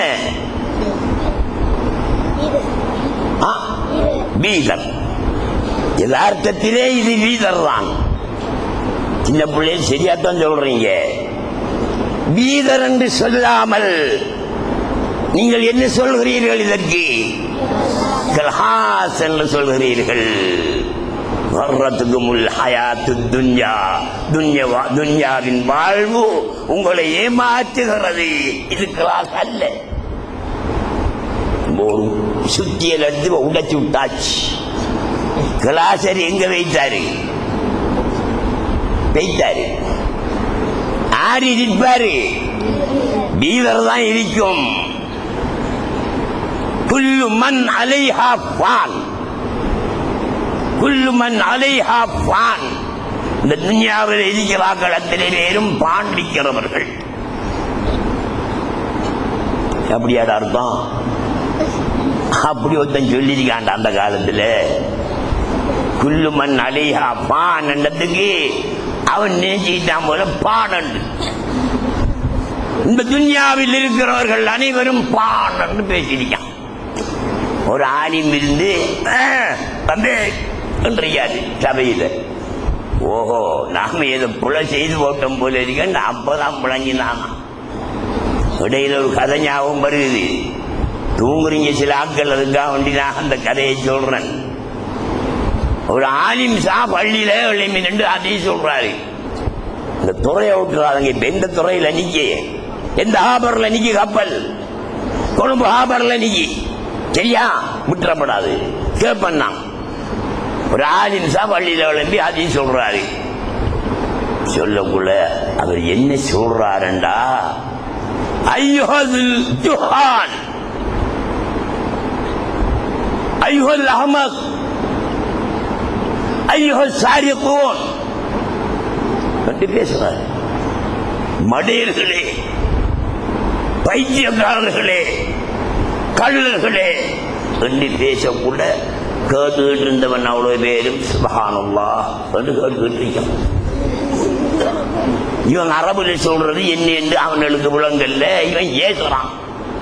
[SPEAKER 2] ஆ, வீதர் யதார்த்தத்திலே இது வீதர் தான் சின்ன பிள்ளைகள் சரியாத்தான் சொல்றீங்க வீதர் என்று சொல்லாமல் நீங்கள் என்ன சொல்கிறீர்கள் இதற்கு கல்ஹாஸ் என்று சொல்கிறீர்கள் வர்றதுக்கு முல் ஹயாத்து துன்யா துன்யவா துன்யாவின் வாழ்வு உங்களை ஏமாற்றுகிறது இது கிளாஸ் அல்ல ஒரு சுத்தியல் எடுத்து உடைச்சு விட்டாச்சு கிளாசர் எங்க வைத்தாரு வைத்தாரு ஆறு இருப்பாரு பீவர் தான் இருக்கும் குல்லு மண் அலைஹா பான் குல்லு மண் அலைஹா பான் இந்த துன்யாவில் இருக்கிறார்கள் அத்தனை பேரும் பான் விற்கிறவர்கள் அப்படியாட அர்த்தம் அப்படி ஒருத்தன் சொல்லியிருக்காண்ட அந்த காலத்துல குல்லு மண் அலைஹா பான் என்றதுக்கு அவன் நேசிக்கிட்டான் போல பானன் இந்த துன்யாவில் இருக்கிறவர்கள் அனைவரும் பான் என்று பேசியிருக்கான் ஒரு ஆலிம் இருந்து "ஆ, தம்பி என்றியாரு சபையில ஓஹோ நாம ஏதோ புல செய்து போட்டோம் போல இருக்கேன் அப்பதான் புழங்கினானா இடையில ஒரு கதை ஞாபகம் வருது தூங்குறீங்க சில ஆட்கள் அதுக்காக வேண்டி நான் அந்த கதையை சொல்றேன் ஒரு ஆலிம் சா பள்ளியில எழுமி நின்று அதையும் சொல்றாரு இந்த துறையை விட்டுறாதுங்க இப்ப எந்த துறையில நிக்க எந்த ஹாபர்ல நிக்க கப்பல் கொழும்பு ஹாபர்ல நிக்கி சரியா விட்டுறப்படாது கேட்பேன் நான் ஒரு ஆலிம் சா பள்ளியில எழும்பி அதையும் சொல்றாரு சொல்லக்குள்ள அவர் என்ன சொல்றாருண்டா ஐயோதில் ஜுஹான் ஐயோல் அஹமத் ஐயோ சாரியத்தோன் என்று பேசுறார் மடையர்களே பைத்தியக்காரர்களே கள்ளர்களே என்று பேசக்கூட கேட்டுக்கிட்டு இருந்தவன் அவ்வளவு பேரும் சுபஹானல்லா என்று கேட்டுக்கிட்டு இருக்கான் இவன் அரபுல சொல்றது என்ன என்று அவனுக்கு விளங்கல்ல இவன் ஏசுறான்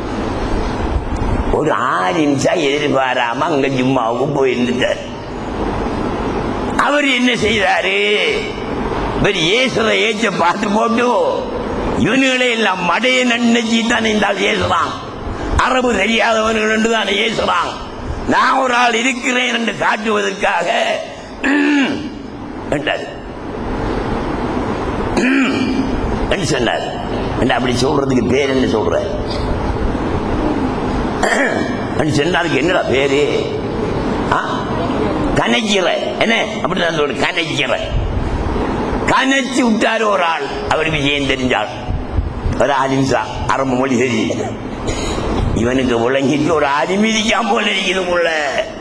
[SPEAKER 2] ஒரு ஆறு நிமிஷம் எதிர்பாராம அங்க ஜும்மாவுக்கு போயிருந்துட்டார் அவர் என்ன செய்தாரு இவர் இயேசுற ஏச்ச பார்த்து போட்டு இவனுங்களே எல்லாம் மடைய நினைச்சு தானே இந்த ஆள் ஏசுறான் அரபு தெரியாதவர்கள் என்று தானே ஏசுறான் நான் ஒரு ஆள் இருக்கிறேன் என்று காட்டுவதற்காக "ம்" என்றார் "ம்" என்று சொன்னார் என்ன அப்படி சொல்றதுக்கு பேர் என்ன சொல்ற என்று சொன்னாருக்கு என்னடா பேரு ஆ? கனைக்கிற என்ன அப்படி நான் சொல்றேன் கனைக்கிற கனைச்சு விட்டாரு ஒரு ஆள் அவர் விஜயம் தெரிஞ்சாள் ஒரு ஆலிம்சா அரபு மொழி தெரியும் இவனுக்கு விளங்கிட்டு ஒரு அடிமிதிக்காம போல இருக்குது உள்ள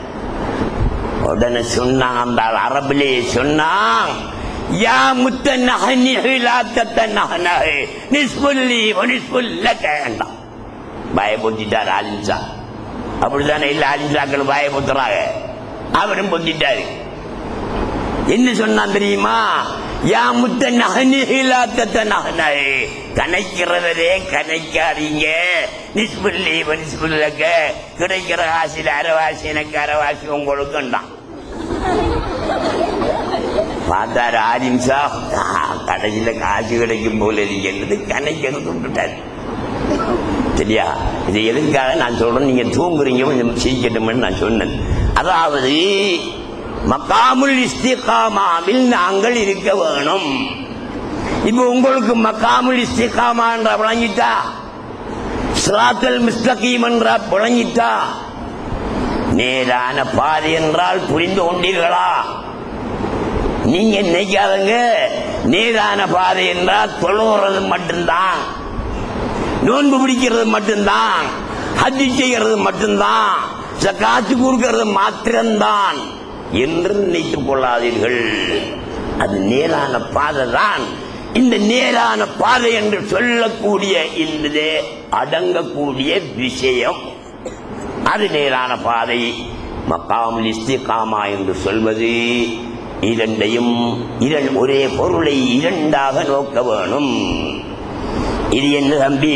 [SPEAKER 2] உடனே சொன்னான் அந்த ஆள் அரபிலேயே சொன்னான் யா முத்த நகனி ஹிலாத்தத்த நகனஹே நிஸ்புல்லி வனிஸ்புல்லக என்றான் பயபொத்திட்டார் ஆலிம்சா அப்படித்தானே இல்ல ஆலிம்சாக்கள் பயபொத்துறாங்க அவரும் பொத்திட்டாரு என்ன சொன்னான் தெரியுமா யா முத்த நகனிலாத்த நகனாய் கணக்கிறவரே கணக்காதீங்க நிஸ்புல்லி நிஸ்புல்லக்க கிடைக்கிற காசில் அரைவாசி எனக்கு அரைவாசி உங்களுக்குண்டான் பார்த்தாரு ஆரிம்சா கடைசியில காசு கிடைக்கும் போல இருக்கிறது கணக்கிறது விட்டுட்டாரு சரியா இது எதுக்காக நான் சொல்றேன் நீங்க தூங்குறீங்க கொஞ்சம் சிரிக்கட்டும்னு நான் சொன்னேன் அதாவது மக்காமுல் இஸ்திகாமாவில் நாங்கள் இருக்க வேணும் இப்போ உங்களுக்கு மக்காமுல் இஸ்திகாமான்ற விளங்கிட்டா சிராத்தல் மிஸ்தகீம் என்ற விளங்கிட்டா நேரான பாதை என்றால் புரிந்து கொண்டீர்களா நீங்க நினைக்காதங்க நேரான பாதை என்றால் தொழுகிறது மட்டும்தான் நோன்பு பிடிக்கிறது மட்டும்தான் ஹஜ்ஜி செய்கிறது மட்டும்தான் காசு கொடுக்கிறது மாத்திரம்தான் என்று நினைத்துக் கொள்ளாதீர்கள் அது நேரான பாதை தான் இந்த நேரான பாதை என்று சொல்லக்கூடிய இந்த அடங்கக்கூடிய விஷயம் அது நேரான பாதை மக்காமுல் இஸ்திகாமா என்று சொல்வது இரண்டையும் இரண் ஒரே பொருளை இரண்டாக நோக்க வேணும் இது என்ன தம்பி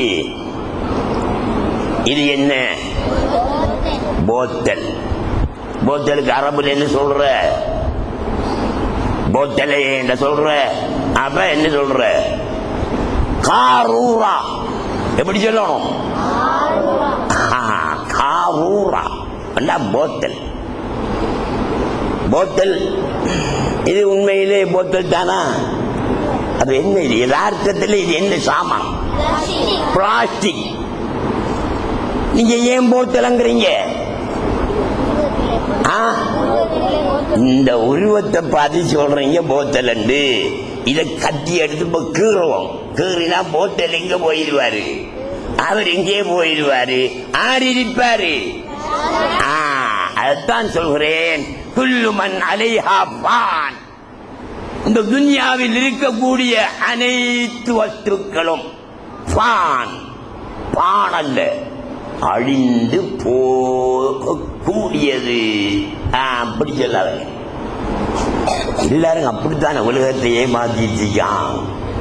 [SPEAKER 2] இது என்ன போத்தல் போத்தலுக்கு அரபுல என்ன சொல்ற போத்தலை என்ன சொல்ற அப்ப என்ன சொல்ற காரூரா எப்படி சொல்லணும் ஆ, காரூரா அண்ணா போத்தல் போத்தல் இது உண்மையிலே போத்தல் தானா அது என்ன இது யதார்த்தத்தில் இது என்ன சாமான் பிளாஸ்டிக் நீங்க ஏன் போத்தலங்கிறீங்க ஆ? இந்த உருவத்தை பார்த்து சொல்றீங்க போத்தல் இதை கத்தி எடுத்து இப்ப கீறுவோம் கீறினா போத்தல் எங்க போயிடுவாரு அவர் எங்கே போயிடுவாரு ஆறு இருப்பாரு ஆ, அதைத்தான் சொல்கிறேன் குல்லுமன் அலைஹா பான் இந்த துன்யாவில் இருக்கக்கூடிய அனைத்து வஸ்துக்களும் பான் பான் அல்ல அழிந்து போகக்கூடியது ஆ, அப்படி சொல்லாதீங்க எல்லாரும் அப்படித்தான் உலகத்தை ஏமாத்திட்டான்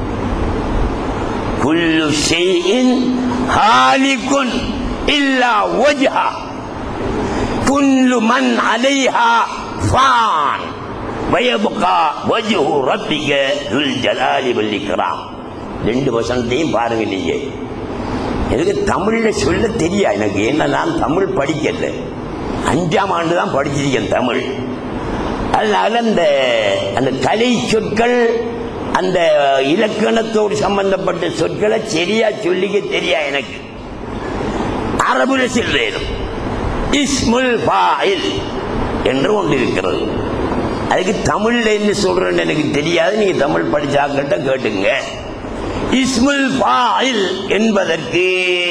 [SPEAKER 2] குல்லு ஷைஇன் ஹாலிகுன் இல்லா வஜ்ஹா குல்லு மன் அலைஹா ஃபான் வயபுகா வஜ்ஹு ரப்பிக துல் ஜலாலி வல் இக்ராம் ரெண்டு வசனத்தையும் பாருங்க நீங்க எனக்கு தமிழ்ல சொல்ல தெரியா எனக்கு என்ன நான் தமிழ் படிக்கல அஞ்சாம் ஆண்டு தான் படிச்சிருக்கேன் தமிழ் அதனால அந்த அந்த கலை சொற்கள் அந்த இலக்கணத்தோடு சம்பந்தப்பட்ட சொற்களை சரியா சொல்லிக்க தெரியா எனக்கு அரபுல சொல்றேன் இஸ்முல் ஃபாயில் என்று ஒன்று இருக்கிறது அதுக்கு தமிழ்ல என்ன சொல்றேன்னு எனக்கு தெரியாது நீங்க தமிழ் படிச்சாக்கிட்ட கேட்டுங்க இஸ்முல் ஃபாயில் என்பதற்கு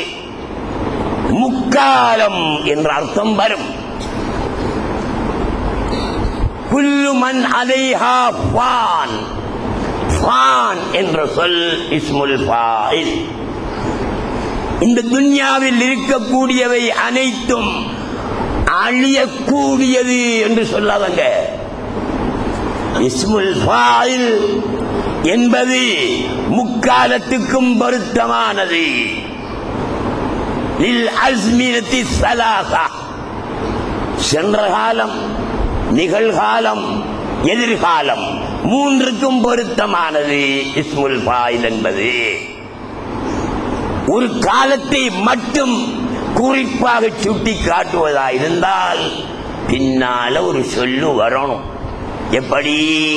[SPEAKER 2] முக்காலம் என்ற அர்த்தம் வரும் குல்லு மன் அலைஹா ஃபான் ஃபான் என்ற சொல் இஸ்முல் ஃபாயில் இந்த துன்யாவில் இருக்கக்கூடியவை அனைத்தும் அழியக்கூடியது என்று சொல்லாதங்க இஸ்முல் ஃபாயில் என்பது முக்காலத்துக்கும் பொருத்தமானது லில் அஸ்மினத்தி சலாசா சென்ற காலம் நிகழ்காலம் எதிர்காலம் மூன்றுக்கும் பொருத்தமானது இஸ்முல் ஃபாயில் என்பது ஒரு காலத்தை மட்டும் குறிப்பாக சுட்டி காட்டுவதா இருந்தால் பின்னால ஒரு சொல்லு வரணும் எப்படி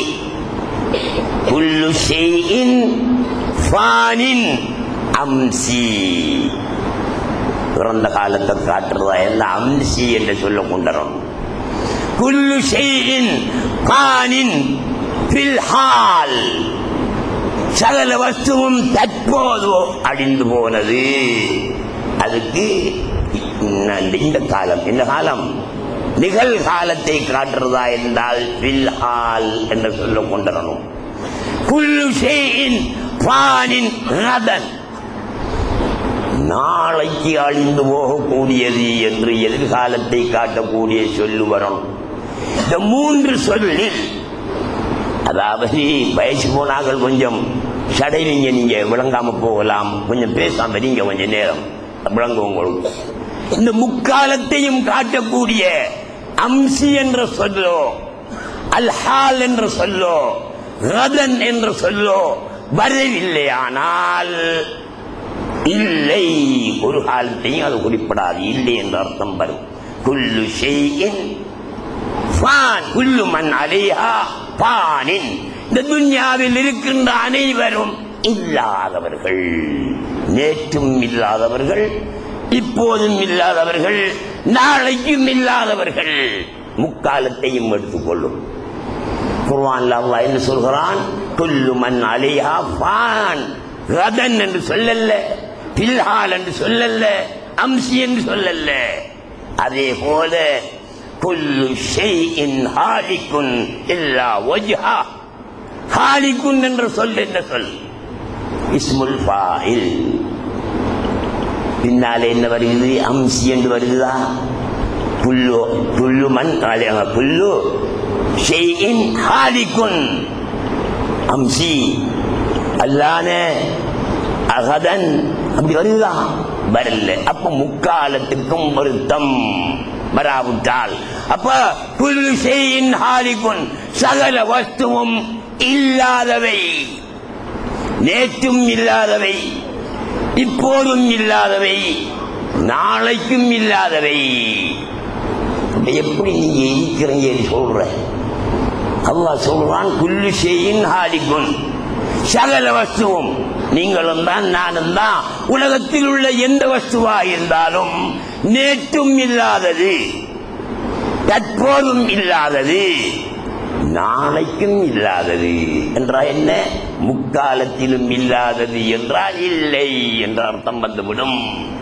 [SPEAKER 2] குல்லு ஷைஇன் ஃபானின் அம்சி பிறந்த காலத்தை காட்டுறதா எல்லாம் அம்சி என்று சொல்ல கொண்டறோம் குல்லு ஷைஇன் ஃபானின் பில்ஹால் சகல வஸ்துவும் தற்போது அழிந்து போனது அதுக்கு இந்த- இந்த காலம் இந்த காலம் நிகழ்காலத்தை காட்டுறதா என்றால் பில்ஹால் என்று சொல்ல கொண்டிரணும் குல்லு ஷைஇன் பானின் ரதன் நாளைக்கு அழிந்து போகக்கூடியது என்று எதிர்காலத்தை காட்டக்கூடிய சொல்லு வரணும் இந்த மூன்று சொல்லில் அதாவது வயசு போனார்கள் கொஞ்சம் சடைவீங்க நீங்க விளங்காம போகலாம் கொஞ்சம் பேசாம நீங்க கொஞ்ச நேரம் விளங்கும் உங்களுக்கு இந்த முக்காலத்தையும் காட்டக்கூடிய அம்சி என்ற சொல்லோ அல்ஹால் என்ற சொல்லோ ரதன் என்ற சொல்லோ வரவில்லையானால் இல்லை ஒரு காலத்தையும் அது குறிப்பிடாது இல்லை என்ற அர்த்தம் வரும் குல்லு ஷெய்யின் ஃபான் குல்லு மண் அலைஹா பானின் இந்த துன்யாவில் இருக்கின்ற அனைவரும் இல்லாதவர்கள் நேற்றும் இல்லாதவர்கள் இப்போதும் இல்லாதவர்கள் நாளைக்கும் இல்லாதவர்கள் முக்காலத்தையும் எடுத்துக்கொள்ளும் குர்ஆன்ல அல்லாஹ் என்ன சொல்கிறான் குல்லு மன் அலைஹா ஃபான் ரதன் என்று சொல்லல்ல பில்ஹால் என்று சொல்லல்ல அம்சி என்று சொல்லல்ல அதே போல குல்லு ஷைஇன் ஹாலிகுன் இல்லா வஜ்ஹா ஹாலிகுன் என்ற சொல் என்ன சொல் இஸ்முல் ஃபாயில் பின்னாலே என்ன வருகிறது அம்சி என்று வருகிறதா புல்லு புல்லு மண் அலை- புல்லு ஷெய்இன் ஹாலிகுன் அம்சி அல்லான அகதன் அப்படி வருதா வரல அப்ப முக்காலத்துக்கும் வருத்தம் வராவிட்டால் அப்ப புல்லு ஷெய்இன் ஹாலிகுன் சகல வஸ்துவும் இல்லாதவை நேற்றும் இல்லாதவை இப்போதும் இல்லாதவை நாளைக்கும் இல்லாதவை அப்ப எப்படி நீங்க இருக்கிறீங்க சொல்ற அல்லாஹ் சொல்றான் குல்லு ஷெய்யின் ஹாலிகுன் சகல வஸ்துவும் நீங்களும் தான் நானும் தான் உலகத்தில் உள்ள எந்த வஸ்துவா இருந்தாலும் நேற்றும் இல்லாதது தற்போதும் இல்லாதது நாளைக்கும் இல்லாதது என்றால் என்ன முக்காலத்திலும் இல்லாதது என்றால் இல்லை என்ற அர்த்தம் வந்துவிடும்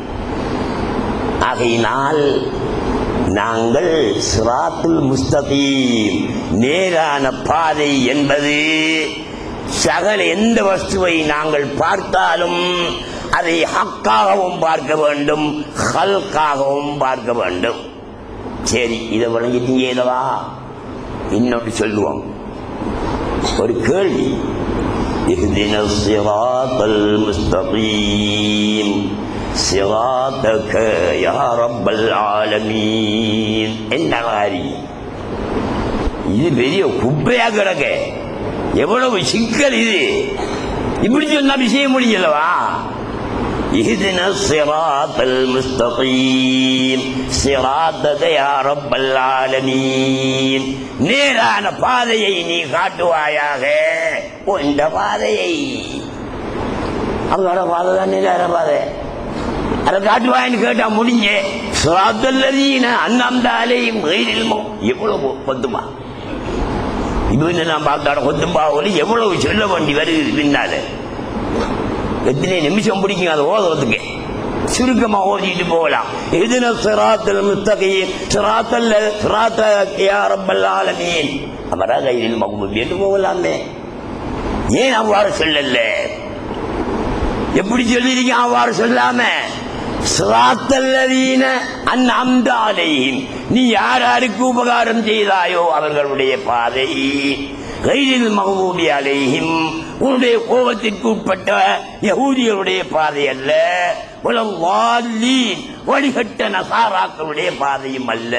[SPEAKER 2] ஆகையினால் நாங்கள் சிராத்துல் முஸ்தகீம் நேரான பாதை என்பது சகல எந்த வஸ்துவை நாங்கள் பார்த்தாலும் அதை ஹக்காகவும் பார்க்க வேண்டும் ஹல்காகவும் பார்க்க வேண்டும் சரி இதை விளங்கிட்டீங்க ஏதவா இன்னொன்று சொல்லுவோம் ஒரு கேள்வி اهدنا الصراط المستقيم صراطك يا رب العالمين என்ன காரியம் இது பெரிய குப்பையா கிடக்க எவ்வளவு சிக்கல் இது இப்படி சொன்னா விஷயம் முடியலவா اهدنا الصراط المستقيم صراطك يا رب العالمين நேரான பாதையை நீ காட்டுவாயாக இந்த பாதையை அவங்களோட பாதை தான் நேரான பாதை அதை காட்டுவாயின்னு கேட்டா முடிஞ்ச சுராத்தல்லதீன அண்ணாந்தாலையும் வெயிலில்மோ எவ்வளவு கொத்துமா இது நான் பார்த்தாட கொத்தும்பா ஒலி எவ்வளவு சொல்ல வேண்டி வருது பின்னால எத்தனை நிமிஷம் பிடிக்கும் அதை ஓதுறதுக்கு சுருக்கமா ஓதிட்டு போகலாம் எதுன சிராத்தல் முஸ்தகையின் சிராத்தல்ல சிராத்த யா ரப்பல் ஆலமீன் அவரா கையில் மகுபூப் என்று போகலாமே ஏன் அவ்வாறு சொல்லல எப்படி சொல்லிருக்கீங்க அவ்வாறு சொல்லாம சிராத்தல்லதீன அந்நம்தாலையும் நீ யார் யாருக்கு உபகாரம் செய்தாயோ அவர்களுடைய பாதை கைதில் மகபூபி அலைஹிம் உன்னுடைய கோபத்திற்கு உட்பட்ட யகூதிகளுடைய பாதை அல்ல உலவாலீன் வழிகட்ட நசாராக்களுடைய பாதையும் அல்ல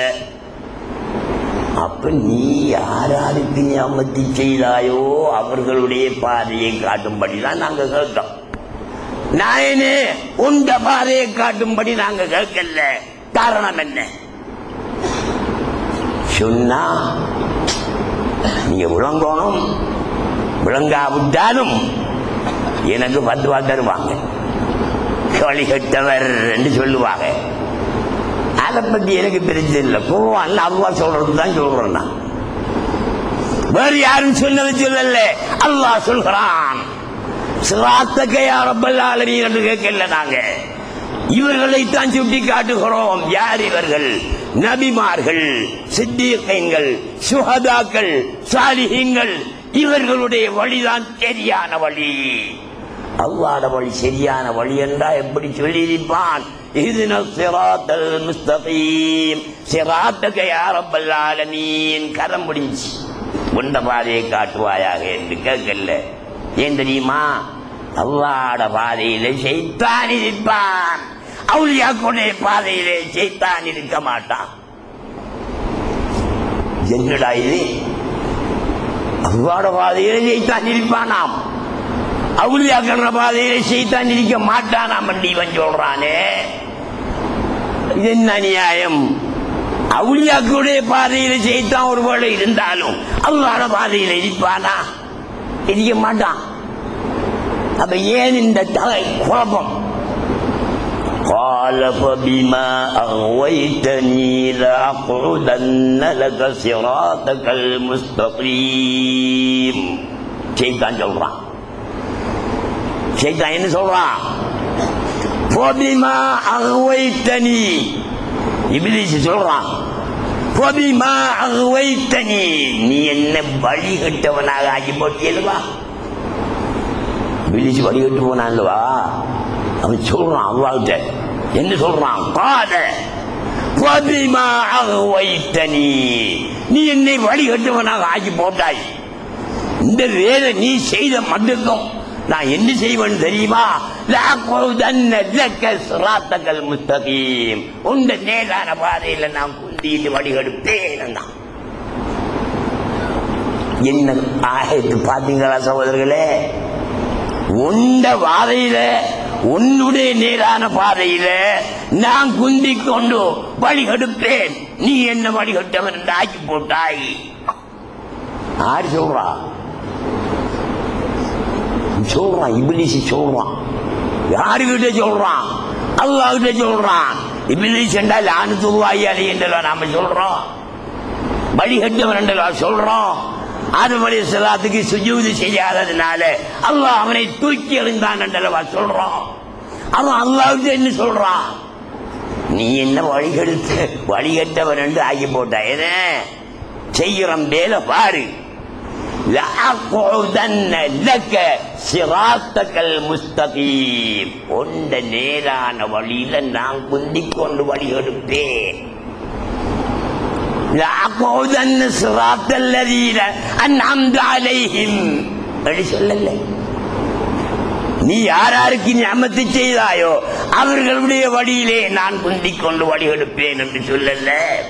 [SPEAKER 2] அப்ப நீ யாராருக்கு ஞாபகத்தை செய்தாயோ அவர்களுடைய பாதையை காட்டும்படிதான் நாங்க கேட்டோம் நாயனே உண்ட பாதையை காட்டும்படி நாங்க கேட்கல காரணம் என்ன சொன்னா நீங்க விளங்கணும் விளங்காவிட்டாலும் எனக்கு பத்து ரூபா தருவாங்க வழிகட்டவர் என்று சொல்லுவாங்க அதை பத்தி எனக்கு பிரச்சனை இல்லை போவான்ல அவ்வா சொல்றது தான் சொல்றேன் நான் வேறு யாரும் சொன்னது சொல்லல அல்லாஹ் சொல்கிறான் சிராத்தகையா ரப்பல் ஆலமீன் என்று கேட்கல நாங்க இவர்களைத்தான் சுட்டி காட்டுகிறோம் யார் இவர்கள் நபிமார்கள் சித்தியங்கள் சுஹதாக்கள் சாலிஹீங்கள் இவர்களுடைய வழிதான் சரியான வழி அல்லாட வழி சரியான வழி என்றா எப்படி சொல்லியிருப்பான் இஹ்தின சிராத்தல் முஸ்தகீம் சிராத்தக யா ரப்பல் ஆலமீன் கரம் முடிஞ்சு உண்ட பாதையை காட்டுவாயாக என்று கேட்கல ஏன் தெரியுமா அல்லாட பாதையில செய்தான் இருப்பான் அவுளியாக்குடைய பாதையிலே செய்தான் இருக்க மாட்டான் என்னடா இது அல்லாட பாதையிலே செய்தான் இருப்பானாம் அவுளியாக்கிற பாதையிலே செய்தான் இருக்க மாட்டானாம் என்று இவன் சொல்றானே இது என்ன நியாயம் அவுளியாக்களுடைய பாதையில செய்தான் ஒருவேளை இருந்தாலும் அல்லாட பாதையில இருப்பானா இருக்க மாட்டான் அப்ப ஏன் இந்த தலை குழப்பம் قال فبما أغويتني لأقعدن لك صراطك المستقيم செய்தான் சொல்றான் செய்தான் என்ன சொல்றான் فبما أغويتني இபிலிஸ் சொல்றான் فبما أغويتني நீ என்ன வழிகட்டவனாக ஆகி போட்டியல்வா இபிலிஸ் வழிகட்டு போனான்லவா அவன் சொல்றான் அல்லாஹ்ட்ட என்ன சொல்றான் காத فبما أغويتني நீ என்னை வழிகட்டவனாக ஆக்கி போட்டாய் இந்த வேலை நீ செய்த மட்டுக்கும் நான் என்ன செய்வேன் தெரியுமா لأقعدن لك صراطك المستقيم உந்த நேரான பாதையில நான் குந்திட்டு வழிகெடுப்பேன் நான் என்ன ஆயத்து பாத்தீங்களா சகோதரர்களே உண்ட பாதையில உன்னுடைய நேரான பாதையில நான் குந்திக் கொண்டு வழிகெடுப்பேன் நீ என்ன வழிகட்டவன் என்று ஆக்கி போட்டாய் யார் சொல்றா சொல்றான் இபிலிசி சொல்றான் யாருகிட்ட சொல்றான் அல்லாஹ்கிட்ட சொல்றான் இபிலிஸ் என்றால் ஆனத்துவாயி அலி என்றெல்லாம் நாம சொல்றோம் வழிகட்டவன் என்றெல்லாம் சொல்றோம் ஆதம் அலி சலாத்துக்கு சுஜூது செய்யாததுனால அல்லாஹ் அவனை தூக்கி எறிந்தான் என்றல்லவா சொல்றோம் அவன் அல்லாஹ்கிட்ட என்ன சொல்றான் நீ என்ன வழிகெடுத்து வழிகட்டவன் என்று ஆகி போட்டாய் என்ன செய்யறோம் வேலை பாரு لأقعدن لك صراطك المستقيم உண்ட நேரான வழியில நான் குந்திக் கொண்டு வழி எடுப்பேன் لأقعدن صراط الذين أنعمت عليهم அப்படி சொல்லல நீ யார் யாருக்கு ஞாபகத்து செய்தாயோ அவர்களுடைய வழியிலே நான் குந்திக் கொண்டு வழி எடுப்பேன் என்று சொல்லல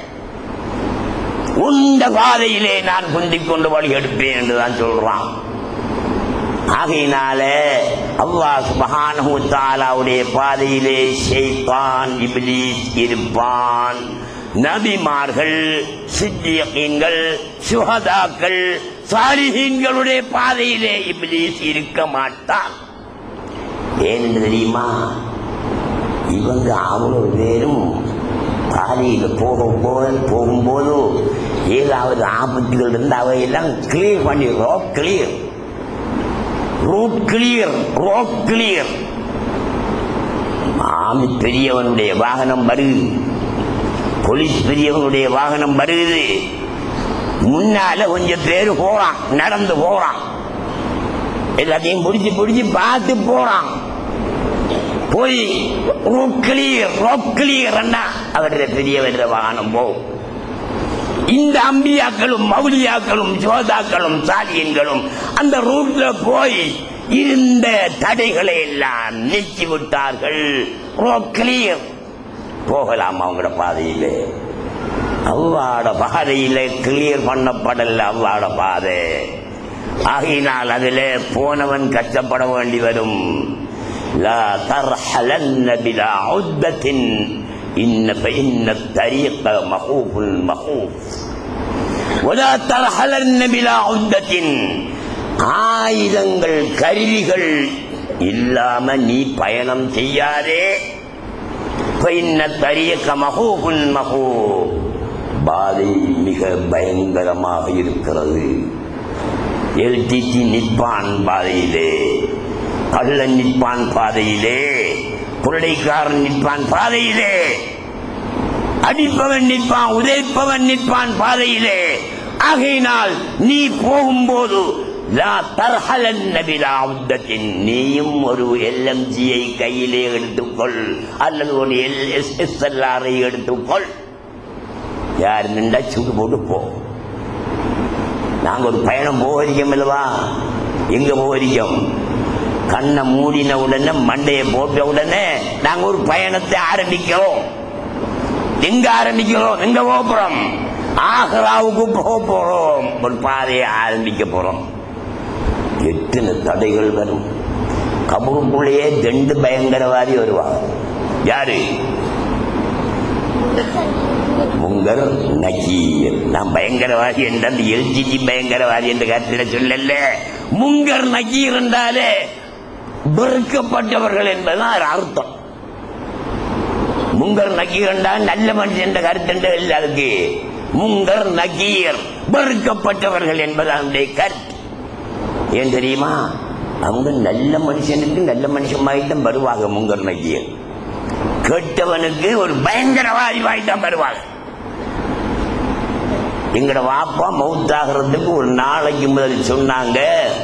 [SPEAKER 2] உண்ட பாதையிலே நான் குந்திக் கொண்டு வழி எடுப்பேன் என்றுதான் சொல்றான் ஆகையினால அல்லாஹ் சுபஹானஹு தஆலாவுடைய பாதையிலே ஷைத்தான் இப்லீஸ் இருப்பான் நபிமார்கள் சித்தியகீன்கள் சுஹதாக்கள் சாலிஹீன்களுடைய பாதையிலே இப்லீஸ் இருக்க மாட்டான் ஏன் தெரியுமா இவங்க அவ்வளவு பேரும் பாதையில் போகும் போது போகும்போது ஏதாவது ஆபத்துகள் இருந்து அவையெல்லாம் கிளியர் பண்ணி road clear route clear road clear army பெரியவனுடைய வாகனம் வருது போலீஸ் பெரியவனுடைய வாகனம் வருது முன்னால கொஞ்சம் பேர் போறான் நடந்து போறான் எல்லாத்தையும் பிடிச்சு பிடிச்சு பார்த்து போறான் போய் ரூட் கிளியர் ரோப் கிளியர் அவருடைய பெரியவருடைய வாகனம் போகும் இந்த அம்பியாக்களும் மௌலியாக்களும் ஜோதாக்களும் சாலியன்களும் அந்த ரூட்ல போய் இருந்த தடைகளை எல்லாம் நீக்கி விட்டார்கள் ரோப் கிளியர் போகலாம் அவங்களோட பாதையிலே அவ்வாட பாதையில கிளியர் பண்ணப்படல அவ்வாட பாதை ஆகையினால் அதிலே போனவன் கஷ்டப்பட வேண்டி வரும் لا ترحلن بلا عدة إن فإن الطريق مخوف مخوف ولا ترحلن بلا عدة ஆயுதங்கள் கருவிகள் இல்லாம நீ பயணம் செய்யாதே فإن الطريق مخوف مخوف பாதை மிக பயங்கரமாக இருக்கிறது எல்டிடி நிப்பான் பாதையிலே கள்ளன் நிற்பான் பாதையிலே கொள்ளைக்காரன் நிற்பான் பாதையிலே அடிப்பவன் நிற்பான் உதைப்பவன் நிற்பான் பாதையிலே ஆகையினால் நீ போகும்போது லா தர்ஹலன்ன பிலா உத்தத்தின் நீயும் ஒரு எல்எம்ஜியை கையிலே எடுத்துக்கொள் அல்லது ஒரு எல்எஸ்எஸ்எல்ஆரை எடுத்துக்கொள் யார் நின்றா சுட்டு போட்டு போ நாங்க ஒரு பயணம் போகரிக்கோம் அல்லவா எங்க போகரிக்கோம் கண்ணை மூடின உடனே மண்டையை போட்ட உடனே நாங்க ஒரு பயணத்தை ஆரம்பிக்கிறோம் எங்க ஆரம்பிக்கிறோம் எங்க போகிறோம் ஆக்ராவுக்கு போக போறோம் ஒரு பாதையை ஆரம்பிக்க போறோம் எத்தனை தடைகள் வரும் கபருக்குள்ளேயே ரெண்டு பயங்கரவாதி வருவாங்க யாரு முங்கர் நக்கீர் நான் பயங்கரவாதி என்ற அந்த எல்ஜிஜி பயங்கரவாதி என்ற கருத்தில் சொல்லல முங்கர் நக்கீர் என்றாலே வெறுக்கப்பட்டவர்கள் என்பதுதான் ஒரு அர்த்தம் முங்கர் நக்கீர் என்றால் நல்ல மனுஷன் என்ற கருத்து இல்லை அதுக்கு முங்கர் நக்கீர் வெறுக்கப்பட்டவர்கள் என்பது அவனுடைய கருத்து ஏன் தெரியுமா அவங்க நல்ல மனுஷனுக்கு நல்ல மனுஷன் தான் வருவாங்க முங்கர் நக்கீர் கெட்டவனுக்கு ஒரு பயங்கரவாதி தான் வருவாங்க எங்கட வாப்பா மௌத்தாகிறதுக்கு ஒரு நாளைக்கு முதல் சொன்னாங்க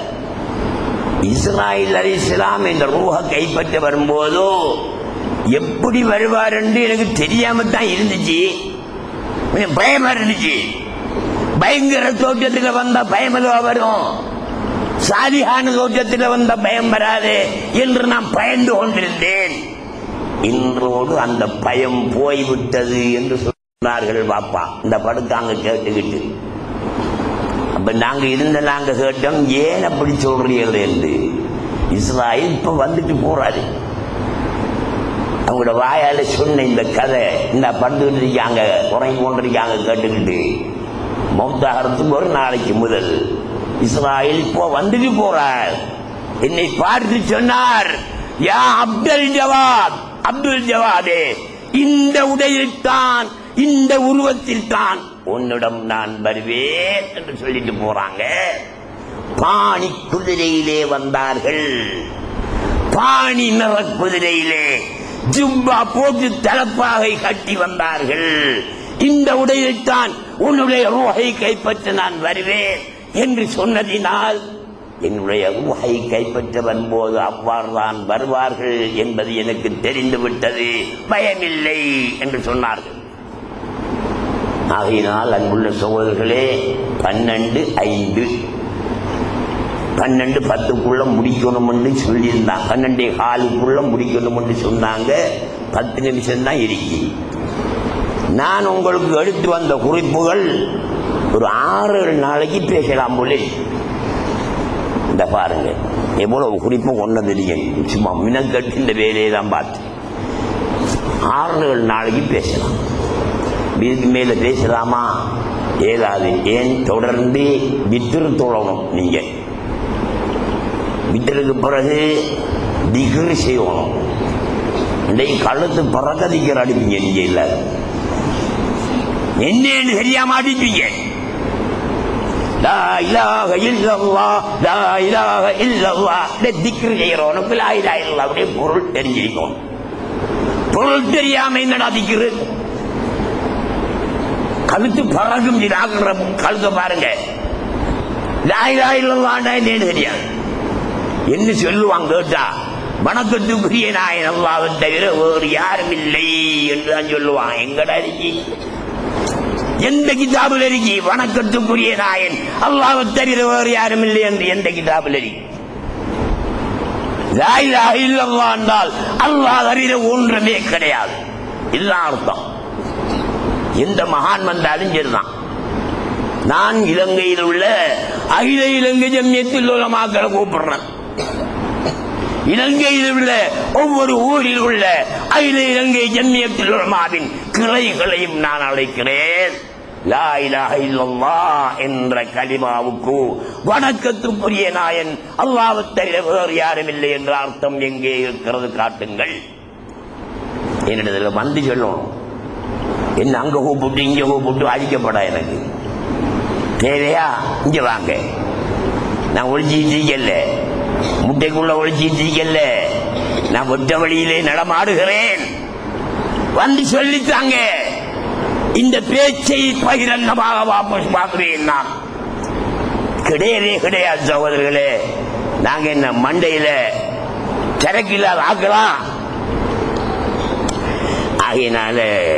[SPEAKER 2] இஸ்ராயில் அலி இஸ்லாம் இந்த ரூஹ கைப்பற்ற வரும்போதோ எப்படி வருவார் என்று எனக்கு தெரியாம தான் இருந்துச்சு கொஞ்சம் பயமா இருந்துச்சு பயங்கர தோற்றத்தில் வந்த பயம் எதுவா வரும் சாதிகான தோற்றத்தில் வந்த பயம் வராது என்று நான் பயந்து கொண்டிருந்தேன் இன்றோடு அந்த பயம் போய்விட்டது என்று சொன்னார்கள் பாப்பா இந்த படுத்தாங்க கேட்டுக்கிட்டு அப்ப நாங்க இருந்த நாங்க கேட்டோம் ஏன் அப்படி சொல்றீர்கள் என்று இஸ்ராயல் இப்ப வந்துட்டு போறாரு அவங்களோட வாயால சொன்ன இந்த கதை இந்த படுத்துக்கிட்டு இருக்காங்க உறங்கி கொண்டிருக்காங்க கேட்டுக்கிட்டு மௌத்தாகிறதுக்கு ஒரு நாளைக்கு முதல் இஸ்ராயல் இப்போ வந்துட்டு போறார் என்னை பார்த்து சொன்னார் யா அப்துல் ஜவாத் அப்துல் ஜவாதே இந்த உடையில் தான் இந்த உருவத்தில் தான் உன்னிடம் நான் வருவேன் என்று சொல்லிட்டு போறாங்க பாணி குதிரையிலே வந்தார்கள் பாணி நிற குதிரையிலே ஜுப்பா போட்டு தலப்பாகை கட்டி வந்தார்கள் இந்த உடையில் தான் உன்னுடைய ரூஹை கைப்பற்ற நான் வருவேன் என்று சொன்னதினால் என்னுடைய ரூஹை கைப்பற்ற வரும்போது அவ்வாறு தான் வருவார்கள் என்பது எனக்கு தெரிந்துவிட்டது பயமில்லை என்று சொன்னார்கள் ஆகையினால் அன்புள்ள சகோதரர்களே பன்னெண்டு ஐந்து பன்னெண்டு பத்துக்குள்ள முடிக்கணும்னு சொல்லியிருந்தாங்க பன்னெண்டே காலுக்குள்ள முடிக்கணும்னு சொன்னாங்க பத்து நிமிஷம் தான் இருக்கு நான் உங்களுக்கு எடுத்து வந்த குறிப்புகள் ஒரு ஆறு ஏழு நாளைக்கு பேசலாம் போல இருக்கு. இந்த பாருங்க எவ்வளவு குறிப்பு கொண்டது இல்லைங்க சும்மா மினக்கட்டு இந்த வேலையை தான் பார்த்து ஆறு ஏழு நாளைக்கு பேசலாம் இதுக்கு மேல பேசலாமா ஏதாது ஏன் தொடர்ந்து வித்திரு தொழணும் நீங்க வித்திருக்கு பிறகு திகிரி செய்யணும் இன்றைக்கு கழுத்து பறக்கதிக்கிற அடிப்பீங்க நீங்க இல்ல என்னன்னு தெரியாம அடிப்பீங்க லா இலாஹ இல்லல்லாஹ், லா இலாஹ இல்லல்லாஹ். இந்த திக்ரு செய்யறவனுக்கு லா இலாஹ இல்லல்லாஹ் அப்படியே பொருள் தெரிஞ்சிருக்கும் பொருள் தெரியாம என்னடா திக்ரு கழுத்து பறக்கும் இதாகிற கழுத்தை பாருங்க லாயிலாயில்லாண்டா என்னன்னு தெரியாது என்ன சொல்லுவாங்க கேட்டா வணக்கத்துக்குரிய நாயன் அல்லாவை தவிர வேறு யாரும் இல்லை என்று தான் சொல்லுவான் எங்கடா இருக்கி எந்த கிதாபில் இருக்கி வணக்கத்துக்குரிய நாயன் அல்லாவை தவிர வேறு யாரும் இல்லை என்று எந்த கிதாபில் இருக்கி லாயிலாக இல்லல்லா என்றால் அல்லாஹ் தவிர ஒன்றுமே கிடையாது இதுதான் அர்த்தம் எந்த மகான் வந்தாலும் சரிதான் நான் இலங்கையில் உள்ள அகில இலங்கை ஜம்யத்தில் உள்ள மக்களை கூப்பிடுறேன் இலங்கையில் உள்ள ஒவ்வொரு ஊரில் உள்ள அகில இலங்கை ஜம்யத்தில் உலமாவின் கிளைகளையும் நான் அழைக்கிறேன் லா இலாஹ இல்லல்லாஹ் என்ற கலிமாவுக்கு வணக்கத்துக்குரிய நாயன் அல்லாஹ்வை தவிர வேறு யாரும் இல்லை என்ற அர்த்தம் எங்கே இருக்கிறது காட்டுங்கள் என்னிடத்தில் வந்து சொல்லணும் என்ன அங்க கூப்பிட்டு இங்க கூப்பிட்டு அழிக்கப்பட எனக்கு தேவையா இங்க வாங்க நான் ஒழிச்சிட்டு இருக்கல முட்டைக்குள்ள ஒழிச்சிட்டு இருக்கல நான் ஒற்ற வழியிலே நடமாடுகிறேன் வந்து சொல்லித்தாங்க இந்த பேச்சை பகிரங்கமாக வாபஸ் பார்க்கிறேன் நான் கிடையவே கிடையாது சகோதரர்களே நாங்க என்ன மண்டையில சரக்கில்லாத ஆக்கலாம் ஆகையினால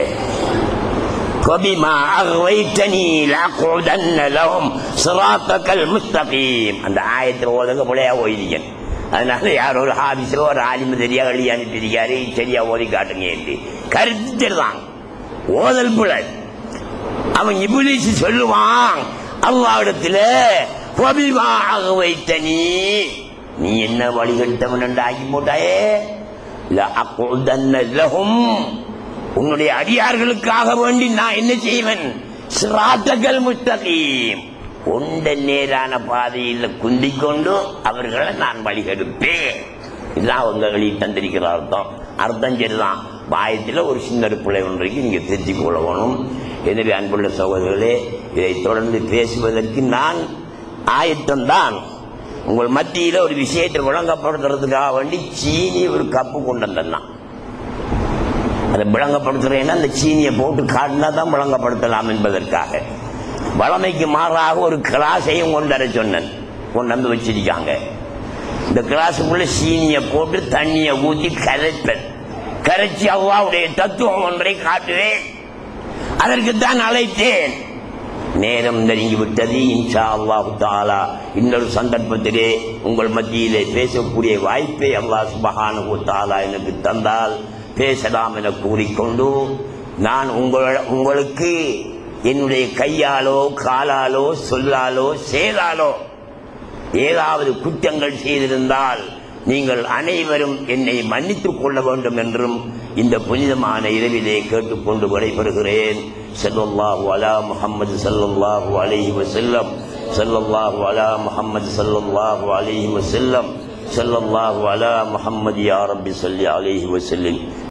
[SPEAKER 2] وبما أغويتني لأقعدن لهم صراطك المستقيم அந்த ஆயத்தில் ஓதுங்க பிள்ளையா ஓய்திக்கன் அதனால யார் ஒரு ஹாபிஸில் ஒரு ஆலிம தெரியா எழுதி அனுப்பியிருக்காரு சரியா ஓதி காட்டுங்க என்று கருத்து தான் ஓதல் பிள்ளை அவன் இபுலிஸ் சொல்லுவான் அல்லாவிடத்துல "வபிமா அகவைத்தனி நீ என்ன வழிகட்டவன் என்று ஆக்கி போட்டாயே லஅகுதன்ன லஹும் உன்னுடைய அடியார்களுக்காக வேண்டி நான் என்ன செய்வேன் சிராத்தகல் முஸ்தகீம் கொண்ட நேரான பாதையில் குந்திக் கொண்டு அவர்களை நான் வழிகெடுப்பேன் இதுதான் அவங்க வெளி தந்திருக்கிற அர்த்தம் அர்த்தம் சரிதான் பாயத்தில் ஒரு சின்ன பிள்ளை ஒன்றைக்கு நீங்க திருத்திக் கொள்ளணும் எனவே அன்புள்ள சகோதரர்களே இதை தொடர்ந்து பேசுவதற்கு நான் ஆயத்தம்தான் உங்கள் மத்தியில ஒரு விஷயத்தை விளங்கப்படுத்துறதுக்காக வேண்டி சீனி ஒரு கப்பு கொண்டு வந்தான் அதை விளங்கப்படுத்துறேன்னா அந்த சீனியை போட்டு காட்டினா தான் விளங்கப்படுத்தலாம் என்பதற்காக வளமைக்கு மாறாக ஒரு கிளாஸையும் கொண்டு வர சொன்னேன் கொண்டு வந்து வச்சிருக்காங்க இந்த கிளாஸுக்குள்ள சீனியை போட்டு தண்ணியை ஊற்றி கரைப்பேன் கரைச்சி அவ்வாவுடைய தத்துவம் ஒன்றை காட்டுவேன் அதற்குத்தான் அழைத்தேன் நேரம் நெருங்கி விட்டது இன்ஷா அல்லாஹு தாலா இன்னொரு சந்தர்ப்பத்திலே உங்கள் மத்தியிலே பேசக்கூடிய வாய்ப்பை அல்லாஹ் சுபஹானஹு தாலா எனக்கு தந்தால் பேசலாம் என கூறிக்கொண்டு நான் உங்கள் உங்களுக்கு என்னுடைய கையாலோ காலாலோ சொல்லாலோ செயலாலோ ஏதாவது குற்றங்கள் செய்திருந்தால் நீங்கள் அனைவரும் என்னை மன்னித்துக் கொள்ள வேண்டும் என்றும் இந்த புனிதமான இரவிலே கேட்டுக்கொண்டு விடைபெறுகிறேன் ஸல்லல்லாஹு அலா முஹம்மது ஸல்லல்லாஹு அலைஹி வஸல்லம் ஸல்லல்லாஹு அலா முஹம்மது ஸல்லல்லாஹு அலைஹி வஸல்லம் ஸல்லல்லாஹு அலா முஹம்மது யா ரப்பி ஸல்லி அலைஹி வஸல்லம்